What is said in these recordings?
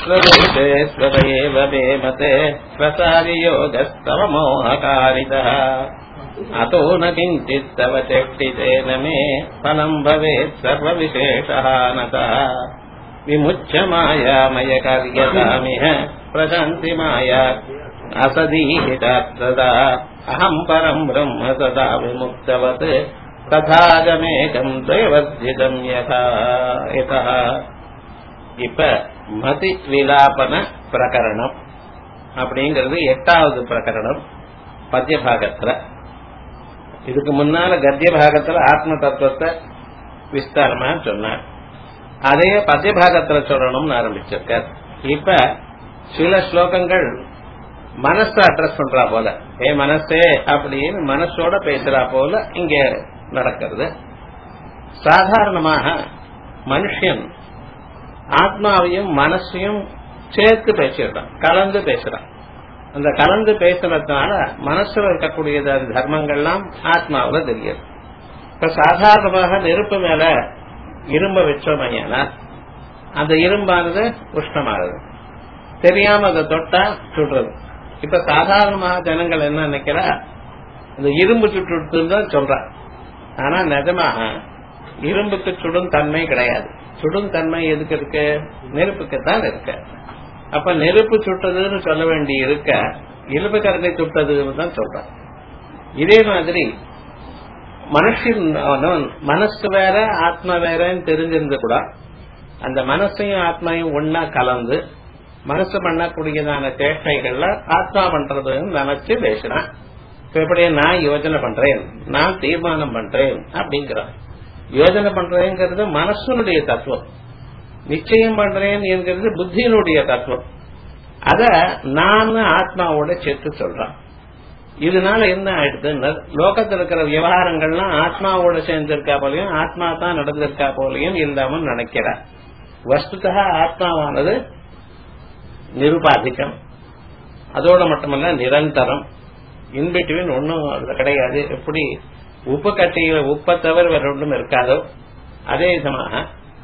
स्वरूपे स्वत एव वेमते स्वसारियोगस्तव मोहकारितः अतो न किञ्चित् तव चेष्टितेन मे फलम् भवेत् सर्वविशेषः नतः विमुच्य मायामयकार्यतामिह प्रशान्ति माया असदीहितात् सदा अहम् परम् ब्रह्म सदा विमुक्तवत् ததாகமேகம் துவவர்ஜிதம் யதா யதா இப்ப மதி விலாபன பிரகரணம் அப்படிங்கிறது எட்டாவது பிரகரணம் பத்திய பாகத்துல இதுக்கு முன்னால கத்திய பாகத்துல ஆத்ம தத்துவத்தை விஸ்தாரமா சொன்னார் அதே பத்திய பாகத்துல சொல்லணும்னு ஆரம்பிச்சிருக்கார் இப்ப சில ஸ்லோகங்கள் மனசை அட்ரஸ் பண்றா போல ஏ மனசே அப்படின்னு மனசோட பேசுறா போல இங்க நடக்கிறது சாதாரணமாக மனுஷன் ஆத்மாவையும் மனசையும் சேர்த்து பேசிடுறான் கலந்து பேசுறான் அந்த கலந்து பேசுறதுனால மனசுல இருக்கக்கூடிய தர்மங்கள்லாம் ஆத்மாவில தெரியுது இப்ப சாதாரணமாக நெருப்பு மேல இரும்ப வச்சோமையானா அந்த இரும்பானது உஷ்ணமானது தெரியாம அதை தொட்டா சுடுறது இப்ப சாதாரணமாக ஜனங்கள் என்ன நினைக்கிறா இந்த இரும்பு சுட்டு தான் சொல்றான் ஆனா நிஜமாக இரும்புக்கு சுடும் தன்மை கிடையாது சுடும் தன்மை எதுக்கு இருக்கு நெருப்புக்கு தான் இருக்கு அப்ப நெருப்பு சுட்டதுன்னு சொல்ல வேண்டி இருக்க இலுப்பு கரண்டை சுட்டதுன்னு தான் சொல்றான் இதே மாதிரி மனுஷன் மனசு வேற ஆத்மா வேறன்னு தெரிஞ்சிருந்து கூட அந்த மனசையும் ஆத்மாவையும் ஒன்னா கலந்து மனசு பண்ணக்கூடியதான சேஷ்டைகள்ல ஆத்மா பண்றதுன்னு நினைச்சு பேசுறான் எப்படி நான் யோஜனை பண்றேன் நான் தீர்மானம் பண்றேன் அப்படிங்கிறான் யோஜனை பண்றேங்கிறது மனசனுடைய தத்துவம் நிச்சயம் பண்றேன் என்கிறது புத்தியினுடைய தத்துவம் அத நான் ஆத்மாவோட சேர்த்து சொல்றான் இதனால என்ன ஆயிடுதுன்னு லோகத்தில் இருக்கிற விவகாரங்கள்லாம் ஆத்மாவோட சேர்ந்திருக்கா போலையும் ஆத்மா தான் நடந்திருக்கா போலையும் இல்லாம நினைக்கிறார் வஸ்துதா ஆத்மாவானது நிருபாதிக்கம் அதோட மட்டுமல்ல நிரந்தரம் இன்பிட்வீன் ஒன்னும் கிடையாது எப்படி உப்பு கட்டியில உப்பை தவிர வேற ஒன்றும் இருக்காதோ அதே விதமாக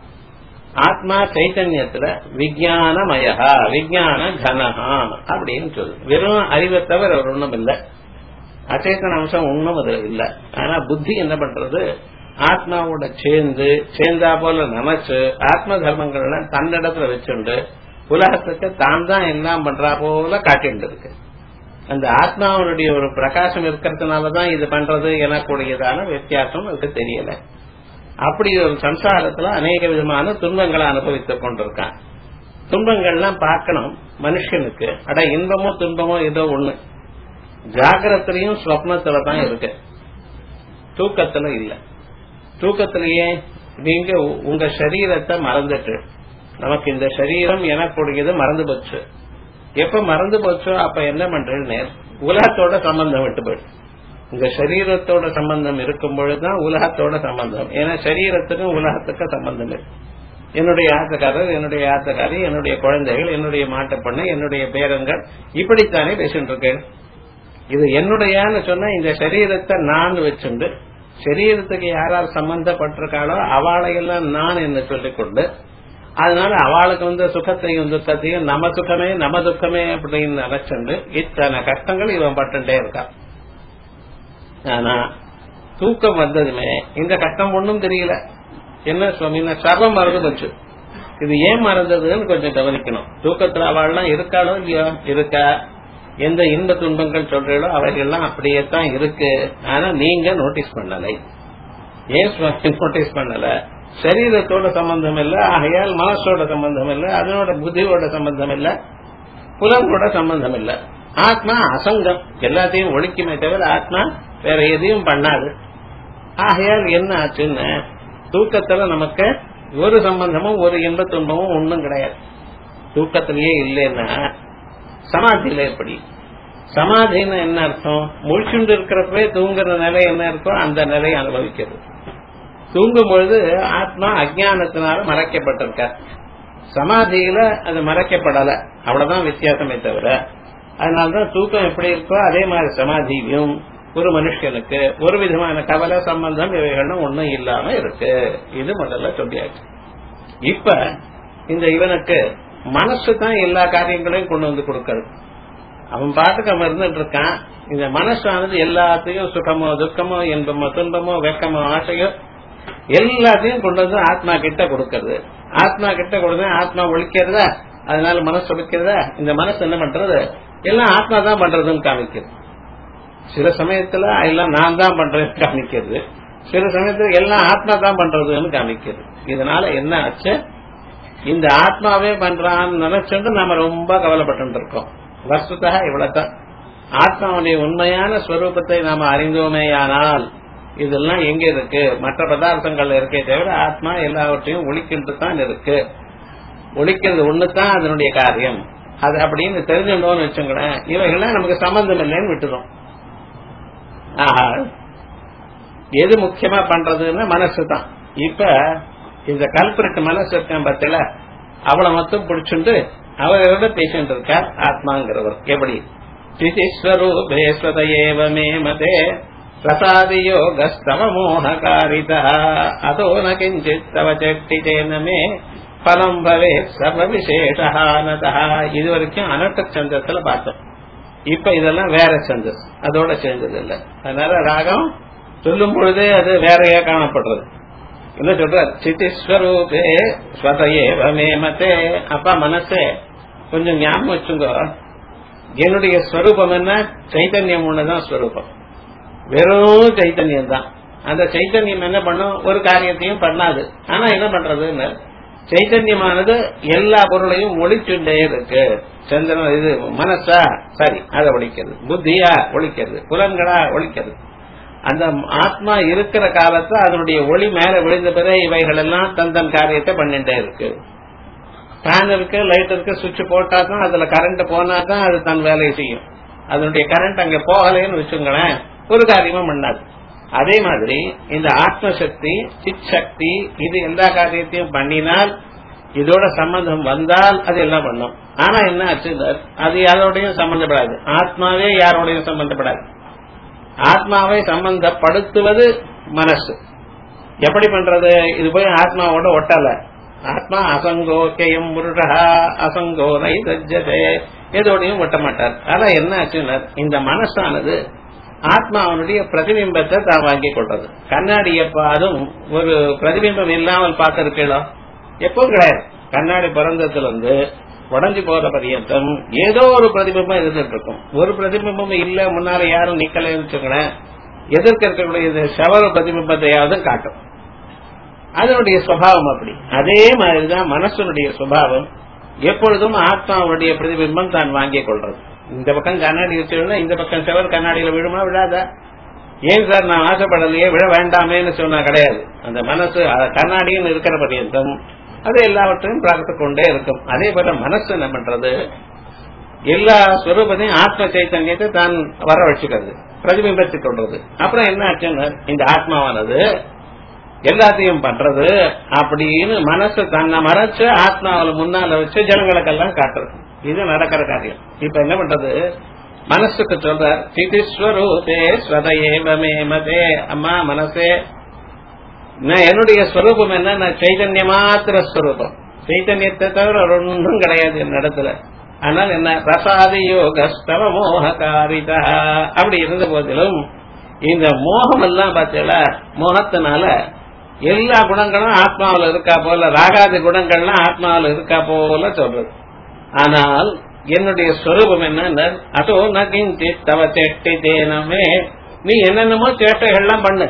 ஆத்மா சைத்தன்யத்துல விஜயானமயா விஜயான கனஹா அப்படின்னு சொல்லு வெறும் அறிவை தவிர வேற ஒன்றும் இல்லை அச்சேத்தன அம்சம் ஒன்றும் அது இல்லை ஆனா புத்தி என்ன பண்றது ஆத்மாவோட சேர்ந்து சேர்ந்தா போல நினைச்சு ஆத்ம தர்மங்கள்லாம் தன்னிடத்துல வச்சுண்டு உலகத்துக்கு தான் தான் எல்லாம் பண்றா போல காட்டிட்டு இருக்கு அந்த ஆத்மாவனுடைய ஒரு பிரகாசம் இருக்கிறதுனாலதான் இது பண்றது எனக்கூடியதான வித்தியாசம் அதுக்கு தெரியல அப்படி ஒரு சம்சாரத்துல அநேக விதமான துன்பங்களை அனுபவித்துக் கொண்டிருக்கான் துன்பங்கள்லாம் பார்க்கணும் மனுஷனுக்கு அட இன்பமோ துன்பமோ ஏதோ ஒண்ணு ஜாகிரத்திலையும் ஸ்வப்னத்துல தான் இருக்கு தூக்கத்துல இல்ல தூக்கத்திலேயே நீங்க உங்க சரீரத்தை மறந்துட்டு நமக்கு இந்த சரீரம் எனக்கூடியது மறந்து போச்சு எப்ப மறந்து போச்சோ அப்ப என்ன பண்றேன்னு உலகத்தோட சம்பந்தம் விட்டு போயிடு உங்க சரீரத்தோட சம்பந்தம் இருக்கும் பொழுதுதான் உலகத்தோட சம்பந்தம் ஏன்னா சரீரத்துக்கும் உலகத்துக்கும் சம்பந்தம் இருக்கு என்னுடைய ஆத்தக்காரர் என்னுடைய ஆத்தக்காரி என்னுடைய குழந்தைகள் என்னுடைய மாட்டுப்பண்ணை என்னுடைய பேரங்கள் இப்படித்தானே பேசிட்டு இருக்கேன் இது என்னுடையான்னு சொன்னா இந்த சரீரத்தை நான் வச்சுண்டு சரீரத்துக்கு யாரார் சம்பந்தப்பட்டிருக்காளோ அவளையெல்லாம் நான் என்ன சொல்லிக்கொண்டு அதனால அவளுக்கு வந்து சுகத்தையும் துக்கத்தையும் நம்ம சுகமே நம்ம துக்கமே அப்படின்னு நினைச்சுண்டு இத்தனை கஷ்டங்கள் இவன் பட்டுட்டே இருக்கான் ஆனா தூக்கம் வந்ததுமே இந்த கஷ்டம் ஒன்றும் தெரியல என்ன சுவாமி சர்வம் மறந்து போச்சு இது ஏன் மறந்ததுன்னு கொஞ்சம் கவனிக்கணும் தூக்கத்துல அவள்லாம் இருக்காளோ இல்லையோ இருக்கா எந்த இன்ப துன்பங்கள் சொல்றீங்களோ அவைகள்லாம் அப்படியே தான் இருக்கு ஆனா நீங்க நோட்டீஸ் பண்ணலை ஏன் சுவாமி நோட்டீஸ் பண்ணல சரீரத்தோட சம்பந்தம் இல்ல ஆகையால் மனசோட சம்பந்தம் இல்ல அதனோட புத்தியோட சம்பந்தம் இல்ல புலனோட சம்பந்தம் இல்ல ஆத்மா அசங்கம் எல்லாத்தையும் ஒழிக்குமே தவிர ஆத்மா வேற எதையும் பண்ணாது ஆகையால் என்ன ஆச்சுன்னு தூக்கத்துல நமக்கு ஒரு சம்பந்தமும் ஒரு இன்ப துன்பமும் ஒன்றும் கிடையாது தூக்கத்திலேயே இல்லைன்னா சமாதியில எப்படி சமாதின்னு என்ன அர்த்தம் முழிச்சுண்டு இருக்கிறப்பவே தூங்குற நிலை என்ன இருக்கோ அந்த நிலையை அனுபவிக்கிறது தூங்கும் பொழுது ஆத்மா அஜானத்தினால மறைக்கப்பட்டிருக்க சமாதியில அது மறைக்கப்படல அவ்வளவுதான் வித்தியாசமே தவிர அதனாலதான் தூக்கம் எப்படி இருக்கோ அதே மாதிரி சமாதியும் ஒரு மனுஷனுக்கு ஒரு விதமான கவலை சம்பந்தம் இவைகளும் ஒண்ணும் இல்லாம இருக்கு இது முதல்ல சொல்லியாச்சு இப்ப இந்த இவனுக்கு மனசு தான் எல்லா காரியங்களையும் கொண்டு வந்து கொடுக்கறது அவன் பாட்டுக்கு அவன் இருந்துட்டு இருக்கான் இந்த மனசானது எல்லாத்தையும் சுகமோ துக்கமோ இன்பமோ துன்பமோ வெக்கமோ ஆசையோ எல்லாத்தையும் கொண்டு வந்து ஆத்மா கிட்ட கொடுக்கறது ஆத்மா கிட்ட கொடுத்து ஆத்மா ஒழிக்கிறதா அதனால மனசு ஒழிக்கிறதா இந்த மனசு என்ன பண்றது எல்லாம் ஆத்மா தான் பண்றதுன்னு காமிக்கிறது சில சமயத்துல எல்லாம் நான் தான் பண்றேன்னு காமிக்கிறது சில சமயத்துல எல்லாம் ஆத்மா தான் பண்றதுன்னு காமிக்கிறது இதனால என்ன ஆச்சு இந்த ஆத்மாவே பண்றான்னு நினைச்சுட்டு நாம ரொம்ப கவலைப்பட்டு இருக்கோம் வஸ்துதா இவ்வளவுதான் ஆத்மாவுடைய உண்மையான ஸ்வரூபத்தை நாம அறிந்தோமேயானால் இதெல்லாம் எங்க இருக்கு மற்ற பதார்த்தங்கள் இருக்கே தவிர ஆத்மா எல்லாவற்றையும் ஒழிக்கிட்டு தான் இருக்கு ஒழிக்கிறது ஒண்ணுதான் அதனுடைய காரியம் அது அப்படின்னு தெரிஞ்சுட்டோம்னு வச்சுங்களேன் இவைகள்லாம் நமக்கு சம்பந்தம் இல்லைன்னு விட்டுரும் ஆஹா எது முக்கியமா பண்றதுன்னா மனசு தான் இப்ப இந்த கல்பிரட்டு மனசு இருக்கேன் பத்தில அவளை மட்டும் பிடிச்சுட்டு அவரோட பேசிட்டு இருக்கார் ஆத்மாங்கிறவர் எப்படி ஸ்வரூபேஸ்வதேவமே மதே பிரசாதியோகஸ்தவ மோககாரிதா அதோ ந கிஞ்சித் தவ செட்டிதேன மே பலம் பவே சர்வ விசேஷானதா இது வரைக்கும் அனட்ட சந்தத்துல பார்த்தோம் இப்ப இதெல்லாம் வேற சந்தஸ் அதோட சேர்ந்தது இல்ல அதனால ராகம் சொல்லும் பொழுதே அது வேறையா காணப்படுறது என்ன சொல்ற சித்திஸ்வரூபே ஸ்வதையே வமே மத்தே அப்பா மனசே கொஞ்சம் ஞாபகம் வச்சுங்க என்னுடைய ஸ்வரூபம் என்ன சைத்தன்யம் ஒண்ணுதான் ஸ்வரூபம் வெறும் சைத்தன்யம் தான் அந்த சைத்தன்யம் என்ன பண்ணும் ஒரு காரியத்தையும் பண்ணாது ஆனா என்ன பண்றதுன்னு சைத்தன்யமானது எல்லா பொருளையும் ஒழிச்சுட்டே இருக்கு சந்திரன் இது மனசா சரி அதை ஒழிக்கிறது புத்தியா ஒழிக்கிறது புலன்களா ஒழிக்கிறது அந்த ஆத்மா இருக்கிற காலத்துல அதனுடைய ஒளி மேல விழுந்த பிறகு இவைகள் எல்லாம் தன் தன் காரியத்தை பண்ணிட்டே இருக்கு ஃபேன் இருக்கு லைட் இருக்கு சுவிட்ச் போட்டா தான் அதுல கரண்ட் போனா தான் அது தன் வேலையை செய்யும் அதனுடைய கரண்ட் அங்க போகலைன்னு வச்சுங்களேன் ஒரு காரியமும் பண்ணாது அதே மாதிரி இந்த ஆத்மசக்தி சித் சக்தி இது எல்லா காரியத்தையும் பண்ணினால் இதோட சம்பந்தம் வந்தால் அது எல்லாம் பண்ணும் ஆனா என்ன ஆச்சு அது யாரோடையும் சம்பந்தப்படாது ஆத்மாவே யாரோடையும் சம்பந்தப்படாது ஆத்மாவை சம்பந்தப்படுத்துவது மனசு எப்படி பண்றது இது போய் ஆத்மாவோட ஒட்டல ஆத்மா அசங்கோ கேயம் முருடா அசங்கோ நை சஜ்ஜதே எதோடையும் ஒட்ட மாட்டார் ஆனா என்ன ஆச்சுன்னா இந்த மனசானது ஆத்மாவனுடைய பிரதிபிம்பத்தை தான் வாங்கிக் கொள்றது கண்ணாடி எப்பாதும் ஒரு பிரதிபிம்பம் இல்லாமல் பார்த்திருக்கீங்களோ எப்பவும் கிடையாது கண்ணாடி பிறந்ததுல இருந்து உடஞ்சி போற பரியந்தம் ஏதோ ஒரு பிரதிபிம்பம் இருந்துட்டு இருக்கும் ஒரு பிரதிபிம்பம் இல்ல முன்னால யாரும் நிக்கலன்னு வச்சுங்களேன் எதிர்க்க இருக்கக்கூடிய சவர பிரதிபிம்பத்தையாவது காட்டும் அதனுடைய சுவாவம் அப்படி அதே மாதிரிதான் மனசனுடைய சுபாவம் எப்பொழுதும் ஆத்மாவுடைய பிரதிபிம்பம் தான் வாங்கிக் கொள்றது இந்த பக்கம் கண்ணாடி வச்சுன்னா இந்த பக்கம் செவர் கண்ணாடியில விழுமா விழாதா ஏன் சார் நான் ஆசைப்படலையே விழ வேண்டாமேன்னு சொன்னா கிடையாது அந்த மனசு கண்ணாடின்னு இருக்கிற பரியந்தம் அது எல்லாவற்றையும் பார்த்து கொண்டே இருக்கும் அதே போல மனசு என்ன பண்றது எல்லா ஸ்வரூபத்தையும் ஆத்ம சைத்தன்யத்தை தான் வர வச்சுக்கிறது பிரதிபிம்பத்துக் கொள்றது அப்புறம் என்ன ஆச்சுன்னா இந்த ஆத்மாவானது எல்லாத்தையும் பண்றது அப்படின்னு மனசு தன்னை மறைச்சு ஆத்மாவில முன்னால வச்சு ஜனங்களுக்கெல்லாம் காட்டுறது இது நடக்கிற காரியம் இப்ப என்ன பண்றது மனசுக்கு சொல்ற சிதிஸ்வரூபே ஸ்வதேவமே மதே அம்மா மனசே நான் என்னுடைய ஸ்வரூபம் என்ன நான் சைதன்ய மாத்திர ஸ்வரூபம் சைத்தன்யத்தை தவிர ஒன்றும் கிடையாது என் இடத்துல ஆனால் என்ன பிரசாதி யோகஸ்தவ மோககாரிதா அப்படி இருந்த போதிலும் இந்த மோகம் எல்லாம் பார்த்தீங்களா மோகத்தினால எல்லா குணங்களும் ஆத்மாவில் இருக்கா போல ராகாதி குணங்கள்லாம் ஆத்மாவில் இருக்கா போல சொல்றது ஆனால் என்னுடைய ஸ்வரூபம் என்ன அதோ நகிஞ்சி தவ சேட்டை தேனமே நீ என்னென்னமோ சேட்டைகள்லாம் பண்ணு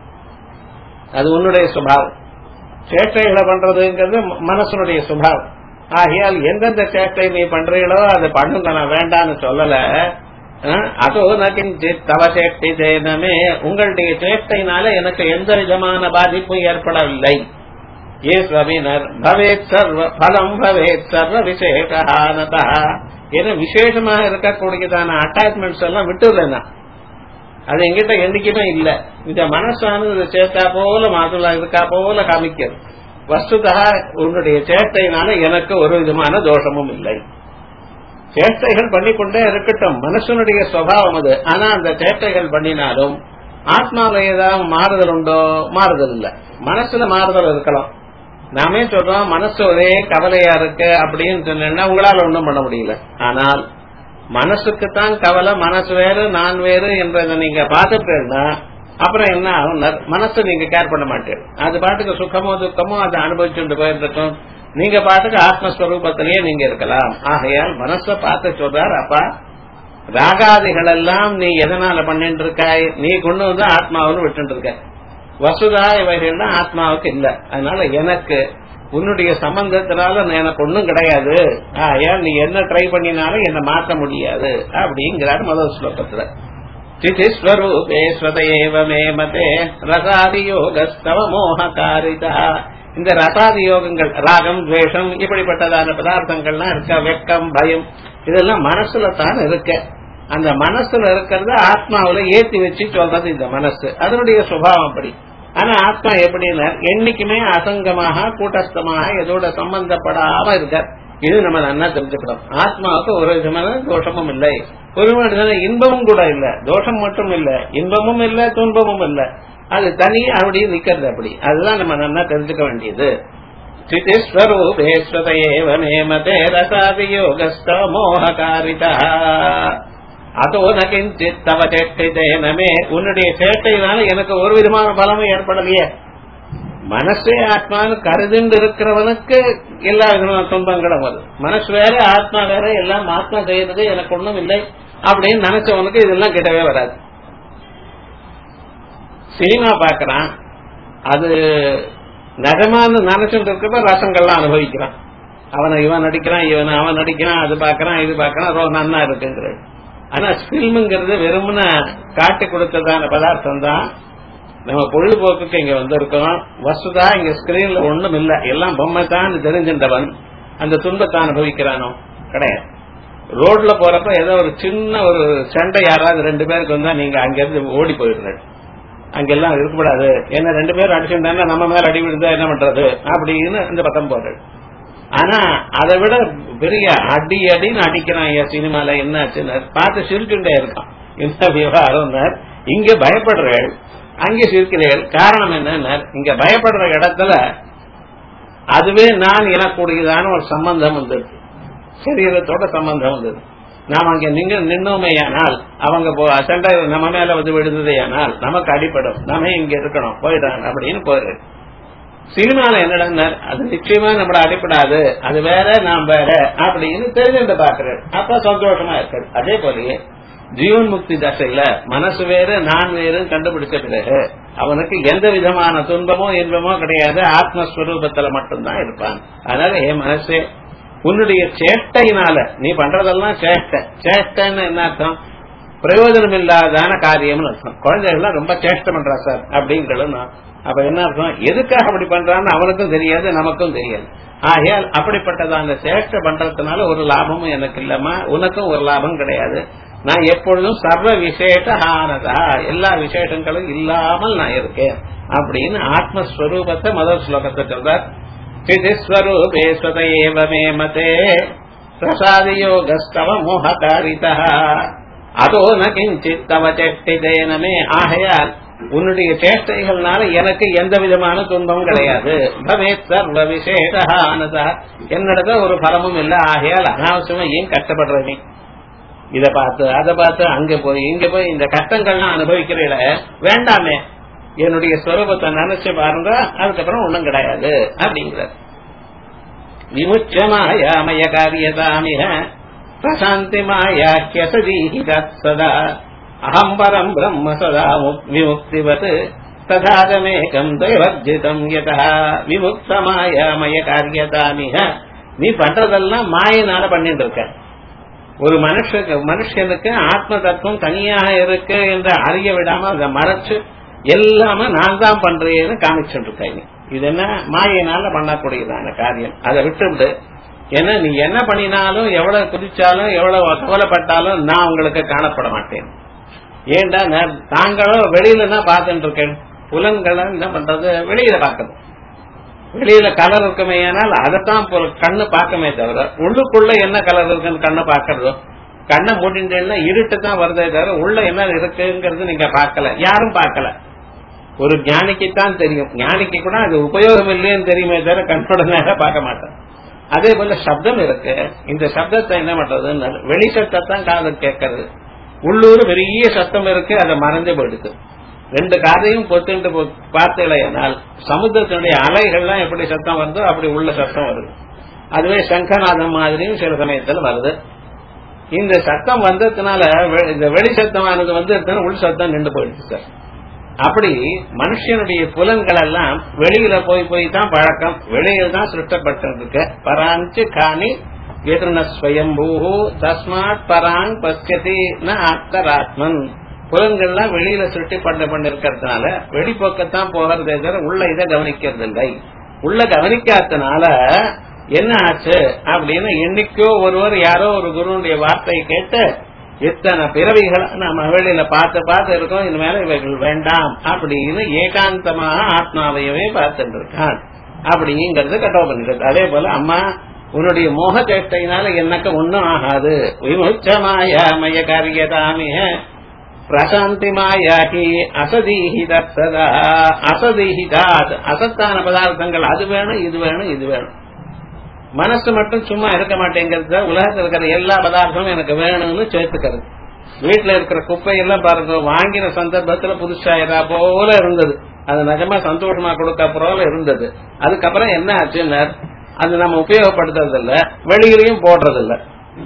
அது உன்னுடைய சுபாவம் சேட்டைகளை பண்றதுங்கிறது மனசனுடைய சுபாவம் ஆகையால் எந்தெந்த சேட்டை நீ பண்றீங்களோ அதை பண்ணுங்க நான் வேண்டான்னு சொல்லல அதோ நகிஞ்சி தவ சேட்டை தேனமே உங்களுடைய சேட்டையினால எனக்கு எந்த விதமான பாதிப்பும் ஏற்படவில்லை ஏ ஸ்வபினர் பவேத் சர்வ பலம் பவேத் சர்வ விசேஷானதா ஏன்னா விசேஷமாக இருக்கக்கூடியதான அட்டாச்மெண்ட்ஸ் எல்லாம் விட்டுறேன் அது எங்கிட்ட என்னைக்குமே இல்ல இந்த மனசானது சேத்தா போல மாதுளா இருக்கா போல காமிக்கிறது வஸ்துதா உன்னுடைய சேட்டையினால எனக்கு ஒரு விதமான தோஷமும் இல்லை சேட்டைகள் பண்ணிக்கொண்டே இருக்கட்டும் மனசனுடைய சுவாவம் அது ஆனா அந்த சேட்டைகள் பண்ணினாலும் ஆத்மாவில ஏதாவது மாறுதல் உண்டோ மாறுதல் இல்ல மனசுல மாறுதல் இருக்கலாம் நாமே சொல்றோம் மனசு ஒரே கவலையா இருக்கு அப்படின்னு சொன்னா உங்களால ஒண்ணும் பண்ண முடியல ஆனால் மனசுக்கு தான் கவலை மனசு வேறு நான் வேறு என்றதை நீங்க பார்த்துட்டேன்னா அப்புறம் என்ன ஆகும் மனசு நீங்க கேர் பண்ண மாட்டேன் அது பாட்டுக்கு சுகமோ துக்கமோ அதை அனுபவிச்சுட்டு போயிருக்கும் நீங்க பாட்டுக்கு ஆத்மஸ்வரூபத்திலேயே நீங்க இருக்கலாம் ஆகையால் மனசை பார்த்து சொல்றார் அப்பா ராகாதிகள் எல்லாம் நீ எதனால பண்ணிட்டு இருக்காய் நீ கொண்டு வந்து ஆத்மாவில் விட்டு இருக்க வசுதா இவைகள்லாம் ஆத்மாவுக்கு இல்ல அதனால எனக்கு உன்னுடைய சம்பந்தத்தினால எனக்கு ஒண்ணும் கிடையாது ஏன் நீ என்ன ட்ரை பண்ணினாலும் என்ன மாற்ற முடியாது அப்படிங்கிறார் முதல் ஸ்லோகத்துல சிதிஸ்வரூபே ஸ்வதேவமே மதே ரசாதி யோகஸ்தவ மோககாரிதா இந்த ரசாதி யோகங்கள் ராகம் துவேஷம் இப்படிப்பட்டதான பதார்த்தங்கள்லாம் இருக்க வெக்கம் பயம் இதெல்லாம் மனசுல தான் இருக்க அந்த மனசுல இருக்கிறத ஆத்மாவில ஏத்தி வச்சு சொல்றது இந்த மனசு அதனுடைய சுபாவம் அப்படி ஆனா ஆத்மா எப்படின்னா என்னைக்குமே அசங்கமாக கூட்டஸ்தமாக எதோட சம்பந்தப்படாம இருக்க இது நம்ம நல்லா தெரிஞ்சுக்கிறோம் ஆத்மாவுக்கு ஒரு விதமான தோஷமும் இல்லை ஒரு விதமான இன்பமும் கூட இல்ல தோஷம் மட்டும் இல்ல இன்பமும் இல்ல துன்பமும் இல்ல அது தனியே அப்படியே நிக்கிறது அப்படி அதுதான் நம்ம நல்லா தெரிஞ்சுக்க வேண்டியது ஸ்வரூபேஸ்வதேவமேமதே ரசாதியோகஸ்த மோககாரிதா அதோ நகிஞ்சித் தவ சேஷ்டிதேனமே உன்னுடைய சேட்டையினால எனக்கு ஒரு விதமான பலமும் ஏற்படலையே மனசே ஆத்மான்னு கருதுண்டு இருக்கிறவனுக்கு எல்லா விதமான துன்பங்களும் வருது மனசு வேற ஆத்மா வேற எல்லாம் ஆத்மா செய்யறது எனக்கு ஒண்ணும் இல்லை அப்படின்னு நினைச்சவனுக்கு இதெல்லாம் கிட்டவே வராது சினிமா பாக்குறான் அது நிஜமானு நினைச்சுட்டு இருக்கப்ப ரசங்கள்லாம் அனுபவிக்கிறான் அவனை இவன் நடிக்கிறான் இவன் அவன் நடிக்கிறான் அது பாக்குறான் இது பாக்குறான் ரொம்ப நன்னா இருக்குங்கிறது ஆனா பிலிம்ங்கிறது வெறுமன காட்டி கொடுத்ததான பதார்த்தம் தான் நம்ம பொழுதுபோக்குக்கு இங்க வந்திருக்கோம் வசுதா இங்க ஸ்கிரீன்ல ஒண்ணும் இல்ல எல்லாம் பொம்மை தான் தெரிஞ்சின்றவன் அந்த துன்பத்தை அனுபவிக்கிறானோ கிடையாது ரோட்ல போறப்ப ஏதோ ஒரு சின்ன ஒரு சண்டை யாராவது ரெண்டு பேருக்கு வந்தா நீங்க அங்கிருந்து ஓடி போயிடுறேன் அங்கெல்லாம் இருக்கக்கூடாது என்ன ரெண்டு பேரும் அடிச்சுட்டாங்க நம்ம மேல அடி விழுந்தா என்ன பண்றது அப்படின்னு இந்த பக்கம் போடுறது ஆனா அதை விட பெரிய அடி அடின்னு அடிக்கிறான் என் சினிமால என்ன ஆச்சுன்னு பார்த்து சிரிச்சுட்டே இருக்கான் என்ன விவகாரம் இங்க பயப்படுறேன் அங்கே சிரிக்கிறீர்கள் காரணம் என்ன இங்க பயப்படுற இடத்துல அதுவே நான் எனக்கூடியதான ஒரு சம்பந்தம் வந்தது சரீரத்தோட சம்பந்தம் வந்தது நாம் அங்க நின்று நின்னோமேயானால் அவங்க சண்டை நம்ம மேல வந்து விழுந்ததேயானால் நமக்கு அடிப்படும் நாம இங்க இருக்கணும் போயிடான் அப்படின்னு போயிடுறேன் சினிமால என்னடா அது நிச்சயமா நம்மள அடிப்படாது அது வேற நாம் வேற அப்படின்னு தெரிஞ்சுட்டு பாக்குறேன் அப்ப சந்தோஷமா இருக்கு அதே போலயே ஜீவன் முக்தி தசையில மனசு வேறு நான் வேறு கண்டுபிடிச்ச பிறகு அவனுக்கு எந்த விதமான துன்பமோ இன்பமோ கிடையாது ஆத்மஸ்வரூபத்துல மட்டும்தான் இருப்பான் அதனால என் மனசே உன்னுடைய சேஷ்டையினால நீ பண்றதெல்லாம் சேஷ்டை சேஷ்டைன்னு என்ன அர்த்தம் பிரயோஜனம் இல்லாதான காரியம்னு அர்த்தம் குழந்தைகள்லாம் ரொம்ப சேஷ்டை பண்றா சார் அப்படிங்கிறது அப்ப என்ன அர்த்தம் எதுக்காக அப்படி பண்றான்னு அவனுக்கும் தெரியாது நமக்கும் தெரியாது ஆகையால் அப்படிப்பட்டதான சேஷ்டை பண்றதுனால ஒரு லாபமும் எனக்கு இல்லமா உனக்கும் ஒரு லாபம் கிடையாது நான் எப்பொழுதும் சர்வ விசேஷ ஆனதா எல்லா விசேஷங்களும் இல்லாமல் நான் இருக்கேன் அப்படின்னு ஆத்மஸ்வரூபத்தை முதல் ஸ்லோகத்தை சொல்றார் சிதிஸ்வரூபே ஸ்வதேவமே மதே பிரசாதியோகஸ்தவ மோககாரிதா அதோ ந கிஞ்சித் தவ சேஷ்டிதேனமே ஆகையால் உன்னுடைய சேஷ்டைகள்னால எனக்கு எந்த விதமான துன்பமும் கிடையாது பவேத் சர்வ விசேஷ ஆனதா என்னிடத்துல ஒரு பலமும் இல்ல ஆகையால் அனாவசியமா ஏன் கஷ்டப்படுற நீ இத பார்த்து அதை பார்த்து அங்க போய் இங்க போய் இந்த கஷ்டங்கள்லாம் அனுபவிக்கிறீல வேண்டாமே என்னுடைய ஸ்வரூபத்தை நினைச்சு பாருங்க அதுக்கப்புறம் ஒண்ணும் கிடையாது அப்படிங்கிற விமுச்சமாயாமய காரியதாமிக பிரசாந்தி மாயாக்கியசதீஹி சதா அகம்பரம் பிரம்ம சதா விமுக்திவத் ததாதமேகம் தைவர்ஜிதம் யதா விமுக்த மாயாமய காரியதாமிக நீ பண்றதெல்லாம் மாயினால பண்ணிட்டு இருக்க ஒரு மனுஷனுக்கு மனுஷனுக்கு ஆத்ம தத்துவம் தனியாக இருக்கு என்று அறிய விடாம அதை மறைச்சு எல்லாமே நான் தான் பண்றேன்னு காமிச்சுட்டு இருக்கேன் இது என்ன மாயினால பண்ணக்கூடியதான காரியம் அதை விட்டுவிடு ஏன்னா நீ என்ன பண்ணினாலும் எவ்வளவு குதிச்சாலும் எவ்வளவு கவலைப்பட்டாலும் நான் உங்களுக்கு காணப்பட மாட்டேன் ஏண்டா நான் தாங்களும் வெளியில தான் பார்த்துட்டு இருக்கேன் புலன்களை என்ன பண்றது வெளியில பார்க்கணும் வெளியில கலர் இருக்குமே ஆனால் அதைத்தான் கண்ணு பார்க்கமே தவிர உள்ளுக்குள்ள என்ன கலர் இருக்குன்னு கண்ணு பாக்குறதோ கண்ணை மூடிட்டேன்னா இருட்டு தான் வருதே தவிர உள்ள என்ன இருக்குங்கிறது நீங்க பார்க்கல யாரும் பார்க்கல ஒரு ஞானிக்குத்தான் தெரியும் ஞானிக்கு கூட அது உபயோகம் இல்லைன்னு தெரியுமே தவிர கண்ணோட நேரம் பார்க்க மாட்டேன் அதே போல சப்தம் இருக்கு இந்த சப்தத்தை என்ன பண்றதுன்னு வெளி சத்தத்தான் காது கேட்கறது உள்ளூர் பெரிய சத்தம் இருக்கு அதை மறந்து போயிடுது ரெண்டு காதையும் பொத்துட்டு பார்த்தீங்களேனால் சமுத்திரத்தினுடைய அலைகள்லாம் எப்படி சத்தம் வருதோ அப்படி உள்ள சத்தம் வருது அதுவே சங்கநாதம் மாதிரியும் சில சமயத்தில் வருது இந்த சத்தம் வந்ததுனால வெ- இந்த வெளி சத்தமானது வந்து உள் சத்தம் நின்று போயிடுச்சு சார் அப்படி மனுஷனுடைய புலன்கள் எல்லாம் வெளியில போய் போய் தான் பழக்கம் வெளியில தான் சிருஷ்டப்பட்டிருக்கு பராஞ்சு காணி எதிர்ன ஸ்வயம்பூஹு தஸ்மாத் பராங் பசியதி ந ஆத்தராத்மன் புலன்கள்லாம் வெளியில சுருட்டி பண்ண பண்ணிருக்கிறதுனால வெளிப்போக்கத்தான் போகிறதே தவிர உள்ள இதை கவனிக்கிறது இல்லை உள்ள கவனிக்காதனால என்ன ஆச்சு அப்படின்னு என்னைக்கோ ஒருவர் யாரோ ஒரு குருவுடைய வார்த்தையை கேட்டு இத்தனை பிறவிகளை நம்ம வெளியில பார்த்து பார்த்து இருக்கோம் இனிமேல இவைகள் வேண்டாம் அப்படின்னு ஏகாந்தமாக ஆத்மாவையவே பார்த்துட்டு இருக்கான் அப்படிங்கிறது கட்டோபனிஷத்து அதே போல அம்மா உன்னுடைய மோக சேஷ்டையினால எனக்கு ஒண்ணும் ஆகாது விமுச்சமாயாமய காரியதாமிய பிரசாந்தி மாயாகி அசதீஹித சதா அசதீஹிதாத் அசத்தான பதார்த்தங்கள் அது வேணும் இது வேணும் இது வேணும் மனசு மட்டும் சும்மா இருக்க மாட்டேங்கிறது உலகத்தில் இருக்கிற எல்லா பதார்த்தமும் எனக்கு வேணும்னு சேர்த்துக்கிறது வீட்டுல இருக்கிற குப்பையெல்லாம் பாருங்க வாங்கின சந்தர்ப்பத்துல புதுசா ஏதா போல இருந்தது அது நிஜமா சந்தோஷமா கொடுக்க போல இருந்தது அதுக்கப்புறம் என்ன ஆச்சுன்னா அது நம்ம உபயோகப்படுத்துறது இல்ல வெளியிலையும் போடுறது இல்ல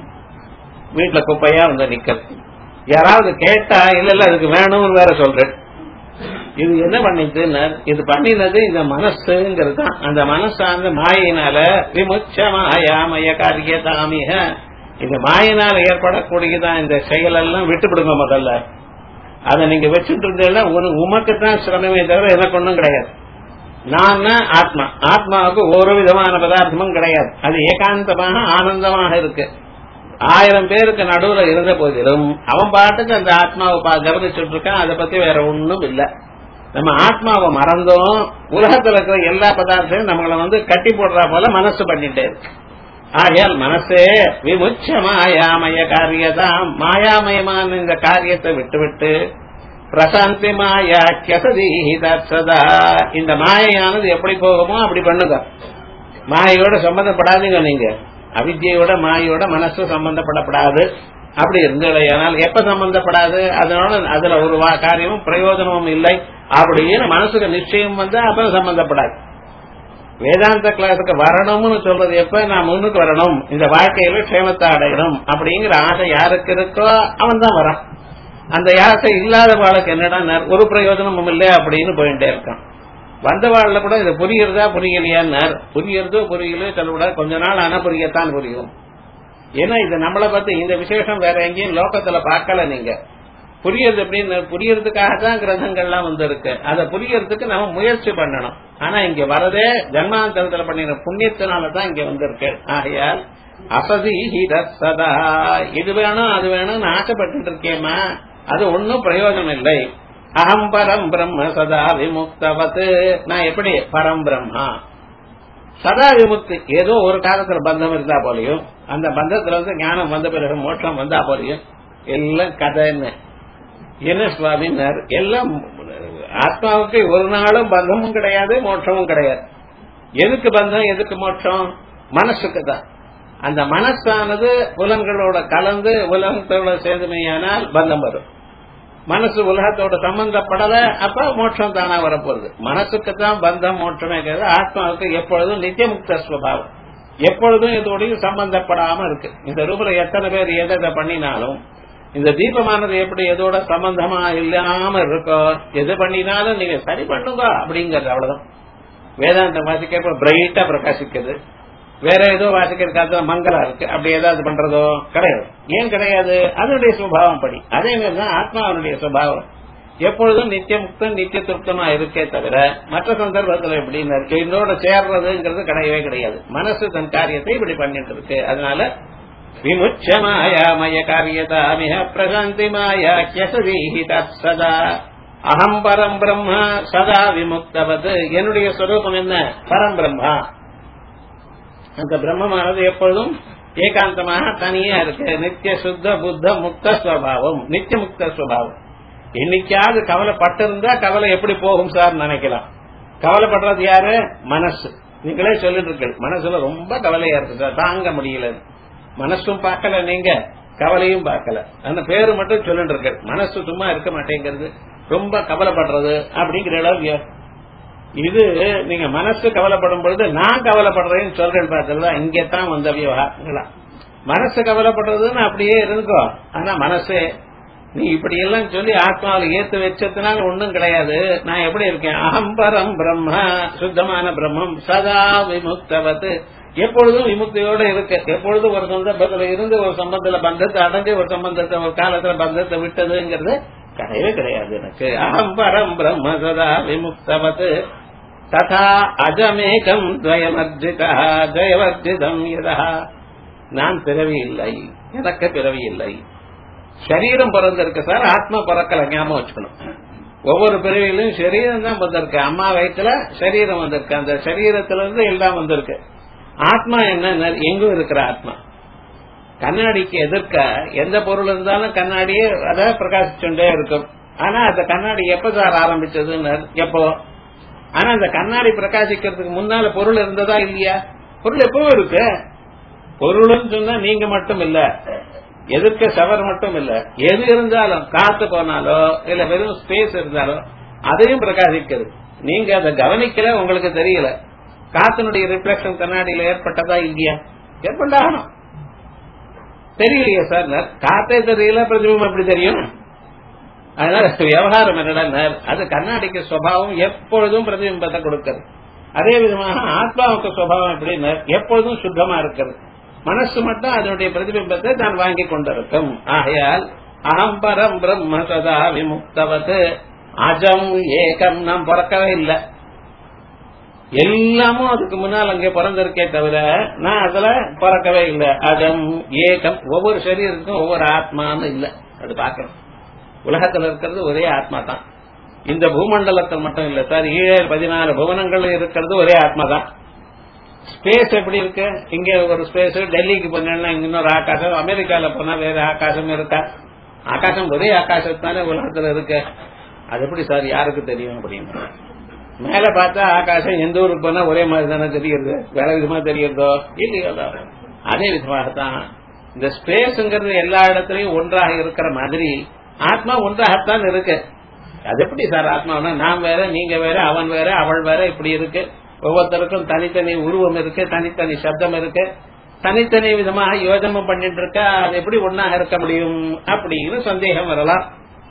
வீட்டுல குப்பையா வந்து நிக்கிறது யாராவது கேட்டா இல்ல இல்ல அதுக்கு வேணும்னு வேற சொல்றேன் இது என்ன பண்ணிச்சுன்னா இது பண்ணினது இந்த மனசுங்கிறது தான் அந்த மனசார்ந்த மாயினால விமுச்ச மாயாமய காரியதாமிக இந்த மாயினால ஏற்படக்கூடியதான் இந்த செயல் எல்லாம் விட்டுவிடுங்க முதல்ல அதை நீங்க வச்சுட்டு இருந்தீங்கன்னா ஒரு உமக்கு தான் சிரமமே தவிர எனக்கு ஒன்றும் கிடையாது நான் ஆத்மா ஆத்மாவுக்கு ஒரு விதமான பதார்த்தமும் கிடையாது அது ஏகாந்தமாக ஆனந்தமாக இருக்கு ஆயிரம் பேருக்கு நடுவுல இருந்த போதிலும் அவன் பாட்டுக்கு அந்த ஆத்மாவை பா- கவனிச்சுட்டு இருக்கான் அதை பத்தி வேற ஒண்ணும் இல்ல நம்ம ஆத்மாவை மறந்தோம் உலகத்துல இருக்கிற எல்லா பதார்த்தையும் நம்மள வந்து கட்டி போடுறா போல மனசு பண்ணிட்டே இருக்கு ஆகையால் மனசே விமுச்ச மாயாமய காரியதாம் மாயாமயமான இந்த காரியத்தை விட்டுவிட்டு பிரசாந்தி மாயா கசதீஹித சதா இந்த மாயையானது எப்படி போகுமோ அப்படி பண்ணுங்க மாயோட சம்பந்தப்படாதீங்க நீங்க அவித்யோட மாயோட மனசு சம்பந்தப்படப்படாது அப்படி இருந்ததையானால் எப்ப சம்பந்தப்படாது அதனால அதுல ஒரு வா- காரியமும் பிரயோஜனமும் இல்லை அப்படின்னு மனசுக்கு நிச்சயம் வந்து அப்புறம் சம்பந்தப்படாது வேதாந்த கிளாஸுக்கு வரணும்னு சொல்றது எப்ப நான் முன்னுக்கு வரணும் இந்த வாழ்க்கையில க்ஷேமத்தை அடையணும் அப்படிங்கிற ஆசை யாருக்கு இருக்கோ அவன் தான் வரான் அந்த ஆசை இல்லாத வாழ்க்கை என்னடா ஒரு பிரயோஜனமும் இல்லை அப்படின்னு போயிட்டே இருக்கான் வந்த வாழ்ல கூட இது புரியுறதா புரியலையான்னார் புரியறதோ புரியலையோ சொல்லக்கூடாது கொஞ்ச நாள் ஆனா புரியத்தான் புரியும் ஏன்னா இது நம்மளை பத்தி இந்த விசேஷம் வேற எங்கேயும் லோகத்துல பார்க்கல நீங்க புரியறது அப்படின்னு புரியறதுக்காக தான் கிரந்தங்கள்லாம் வந்து இருக்கு அதை புரியறதுக்கு நம்ம முயற்சி பண்ணணும் ஆனா இங்க வரதே ஜன்மாந்தரத்துல பண்ணின புண்ணியத்தினால தான் இங்க வந்திருக்கு ஆகையால் அசதி ஹிதத் சதா இது வேணும் அது வேணும்னு ஆசைப்பட்டு இருக்கேம்மா அது ஒன்னும் பிரயோஜனம் இல்லை அகம் பரம் பிரம்ம சதா விமுக்தவத் நான் எப்படி பரம் பிரம்மா சதா விமுக்தி ஏதோ ஒரு காலத்துல பந்தம் இருந்தா போலையும் அந்த பந்தத்துல வந்து ஞானம் வந்த பிறகு மோட்சம் வந்தா போலையும் எல்லாம் கதைன்னு என்ன சுவாமின்னார் எல்லாம் ஆத்மாவுக்கு ஒரு நாளும் பந்தமும் கிடையாது மோட்சமும் கிடையாது எதுக்கு பந்தம் எதுக்கு மோட்சம் மனசுக்கு தான் அந்த மனசானது புலன்களோட கலந்து உலகத்தோட சேர்ந்துமையானால் பந்தம் வரும் மனசு உலகத்தோட சம்பந்தப்படல அப்ப மோட்சம் தானா வரப்போகுது மனசுக்கு தான் பந்தம் மோட்சமே கிடையாது ஆத்மாவுக்கு எப்பொழுதும் நித்தியமுக்த ஸ்வபாவம் எப்பொழுதும் இதோடையும் சம்பந்தப்படாம இருக்கு இந்த ரூபல எத்தனை பேர் எதை எதை பண்ணினாலும் இந்த தீபமானது எப்படி எதோட சம்பந்தமா இல்லாம இருக்கோ எது பண்ணினாலும் நீங்க சரி பண்ணுங்க அப்படிங்கறது அவ்வளவுதான் வேதாந்தம் வாசிக்க பிரைட்டா பிரகாசிக்குது வேற ஏதோ வாசிக்கிறதுக்காக மங்களா இருக்கு அப்படி ஏதாவது பண்றதோ கிடையாது ஏன் கிடையாது அதனுடைய சுபாவம் படி அதே மாதிரிதான் ஆத்மாவனுடைய சுபாவம் எப்பொழுதும் நித்திய முக்தம் நித்திய திருப்தமா இருக்கே தவிர மற்ற சந்தர்ப்பத்தில் எப்படின்னு இருக்கு இதோட சேர்றதுங்கிறது கிடையவே கிடையாது மனசு தன் காரியத்தை இப்படி பண்ணிட்டு இருக்கு அதனால விமுச்ச மாயாமய காரியதாமிக பிரசாந்தி மாயா கியசதீஹி தத் சதா அகம் பரம் பிரம்ம சதா விமுக்தவது என்னுடைய ஸ்வரூபம் என்ன பரம் பிரம்மா அந்த பிரம்மமானது எப்பொழுதும் ஏகாந்தமாக தனியா இருக்கு நித்திய சுத்த புத்த முக்த ஸ்வபாவம் நித்திய முக்த ஸ்வபாவம் என்னைக்காவது கவலைப்பட்டு இருந்தா கவலை எப்படி போகும் சார் நினைக்கலாம் கவலைப்படுறது யாரு மனசு நீங்களே சொல்லிட்டு இருக்கீங்க மனசுல ரொம்ப கவலையா இருக்கு சார் தாங்க முடியல மனசும் பார்க்கல நீங்க கவலையும் பார்க்கல அந்த பேரு மட்டும் சொல்லிட்டு இருக்கு மனசு சும்மா இருக்க மாட்டேங்கிறது ரொம்ப கவலைப்படுறது அப்படிங்கிற அளவு இது நீங்க மனசு கவலைப்படும் பொழுது நான் கவலைப்படுறேன்னு சொல்றேன் பார்த்தா இங்கதான் வந்த விவகாரங்களா மனசு கவலைப்படுறதுன்னு அப்படியே இருந்துக்கோ ஆனா மனசு நீ இப்படி எல்லாம் சொல்லி ஆத்மாவில் ஏத்து வச்சதுனால ஒண்ணும் கிடையாது நான் எப்படி இருக்கேன் அகம்பரம் பிரம்ம சுத்தமான பிரம்மம் சதா விமுக்தவத்து எப்பொழுதும் விமுக்தியோட இருக்கு எப்பொழுதும் ஒரு சந்தர்ப்பத்துல இருந்து ஒரு சம்பந்தத்துல பந்தத்தை அடைஞ்சு ஒரு சம்பந்தத்தை ஒரு காலத்துல பந்தத்தை விட்டதுங்கிறது கிடையவே கிடையாது எனக்கு அகம்பரம் பிரம்ம சதா விமுக்தவத்து ததா அஜமேகம் துவயமர்ஜிதா ஜெயவர்ஜிதம் யதா நான் பிறவி இல்லை எனக்கு பிறவி இல்லை சரீரம் பிறந்திருக்கு சார் ஆத்மா பிறக்கல ஞாபகம் வச்சுக்கணும் ஒவ்வொரு பிறவியிலும் சரீரம் தான் வந்திருக்கு அம்மா வயிற்றுல சரீரம் வந்திருக்கு அந்த சரீரத்துல இருந்து எல்லாம் வந்திருக்கு ஆத்மா என்ன எங்கும் இருக்கிற ஆத்மா கண்ணாடிக்கு எதிர்க்க எந்த பொருள் இருந்தாலும் கண்ணாடியே அதை பிரகாசிச்சுட்டே இருக்கும் ஆனா அந்த கண்ணாடி எப்ப சார் ஆரம்பிச்சதுன்னு எப்போ ஆனா அந்த கண்ணாடி பிரகாசிக்கிறதுக்கு முன்னால பொருள் இருந்ததா இல்லையா பொருள் எப்பவும் இருக்கு பொருள்னு சொன்னா நீங்க மட்டும் இல்ல எதிர்க்க சவர் மட்டும் இல்ல எது இருந்தாலும் காத்து போனாலோ இல்ல வெறும் ஸ்பேஸ் இருந்தாலோ அதையும் பிரகாசிக்கிறது நீங்க அதை கவனிக்கல உங்களுக்கு தெரியல காத்தினுடைய ரிஃப்ளெக்ஷன் கண்ணாடியில ஏற்பட்டதா இல்லையா ஏற்பட்டாகணும் தெரியலையே சார் காத்தே தெரியல பிரதிபிம்பம் எப்படி தெரியும் அதனால விவகாரம் என்னடா அது கண்ணாடிக்கு சுவாவம் எப்பொழுதும் பிரதிபிம்பத்தை கொடுக்கிறது அதே விதமாக ஆத்மாவுக்கு சுவாவம் எப்படின்னு எப்பொழுதும் சுத்தமா இருக்கிறது மனசு மட்டும் அதனுடைய பிரதிபிம்பத்தை தான் வாங்கி கொண்டிருக்கும் ஆகையால் அகம் பரம் பிரம்ம சதா விமுக்தவத் அஜம் ஏகம் நாம் பிறக்கவே இல்லை எல்லாமும் அதுக்கு முன்னால் அங்கே பிறந்திருக்கே தவிர நான் அதுல பிறக்கவே இல்லை அஜம் ஏகம் ஒவ்வொரு சரீரத்துக்கும் ஒவ்வொரு ஆத்மான்னு இல்ல அது பார்க்கணும் உலகத்துல இருக்கிறது ஒரே ஆத்மா தான் இந்த பூமண்டலத்தில் மட்டும் இல்ல சார் ஏழு பதினாலு புவனங்கள் இருக்கிறது ஒரே ஆத்மா தான் ஸ்பேஸ் எப்படி இருக்கு இங்க ஒரு ஸ்பேஸ் டெல்லிக்கு போனா இன்னொரு ஆகாசம் அமெரிக்கால போனா வேற ஆகாசம் இருக்கா ஆகாசம் ஒரே ஆகாசத்தானே உலகத்துல இருக்கு அது எப்படி சார் யாருக்கு தெரியும் அப்படின்னு மேல பார்த்தா ஆகாசம் எந்த ஊருக்கு போனா ஒரே மாதிரி தானே தெரியுது வேற விதமா தெரியுறதோ இல்லையோ அதே விதமாகத்தான் இந்த ஸ்பேஸ்ங்கிறது எல்லா இடத்துலயும் ஒன்றாக இருக்கிற மாதிரி ஆத்மா ஒன்றாகத்தான் இருக்கு அது எப்படி சார் ஆத்மானா நான் வேற நீங்க வேற அவன் வேற அவள் வேற இப்படி இருக்கு ஒவ்வொருத்தருக்கும் தனித்தனி உருவம் இருக்கு தனித்தனி சப்தம் இருக்கு தனித்தனி விதமாக யோஜனை பண்ணிட்டு இருக்கா அது எப்படி ஒன்னாக இருக்க முடியும் அப்படின்னு சந்தேகம் வரலாம்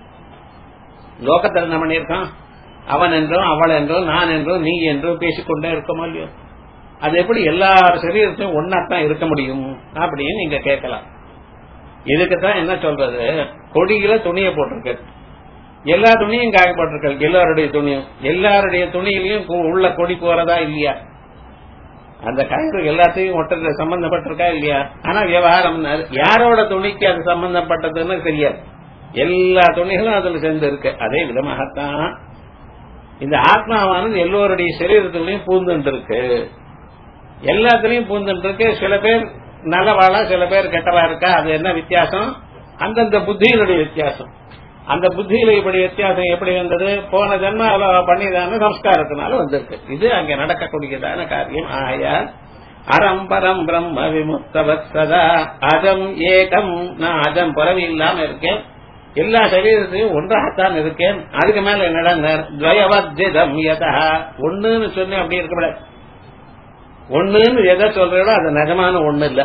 லோகத்தில் என்ன பண்ணியிருக்கான் அவன் என்றும் அவள் என்றும் நான் என்றும் நீ என்றும் பேசிக்கொண்டே இருக்கமோ இல்லையோ அது எப்படி எல்லா சரீரத்தையும் ஒன்னாத்தான் இருக்க முடியும் அப்படின்னு நீங்க கேட்கலாம் இதுக்குதான் என்ன சொல்றது கொடியில துணியை போட்டிருக்கு எல்லா துணியும் காயப்பட்டிருக்கு எல்லாருடைய துணியும் எல்லாருடைய துணியிலையும் உள்ள கொடி போறதா இல்லையா அந்த கயிறு எல்லாத்தையும் ஒட்டுறது சம்பந்தப்பட்டிருக்கா இல்லையா ஆனா விவகாரம் யாரோட துணிக்கு அது சம்பந்தப்பட்டதுன்னு தெரியாது எல்லா துணிகளும் அதுல சேர்ந்து இருக்கு அதே விதமாகத்தான் இந்த ஆத்மாவானது எல்லோருடைய சரீரத்திலையும் பூந்துட்டு இருக்கு எல்லாத்துலயும் பூந்துட்டு இருக்கு சில பேர் நல்லவாளா சில பேர் கெட்டவா இருக்கா அது என்ன வித்தியாசம் அந்தந்த புத்தியினுடைய வித்தியாசம் அந்த புத்தியில இப்படி வித்தியாசம் எப்படி வந்தது போன ஜென்மாவில பண்ணிதான சம்ஸ்காரத்தினால வந்திருக்கு இது அங்க நடக்கக்கூடியதான காரியம் ஆகையால் அறம் பரம் பிரம்ம விமுக்தவத் சதா அஜம் ஏகம் நான் அஜம் பரவி இல்லாம இருக்கேன் எல்லா சரீரத்தையும் ஒன்றாகத்தான் இருக்கேன் அதுக்கு மேல என்னடா துவயவத்ஜிதம் யதா ஒண்ணுன்னு சொன்னேன் அப்படி இருக்கக்கூடாது ஒண்ணுன்னு எதை சொல்றீங்களோ அது நிஜமான ஒண்ணு இல்ல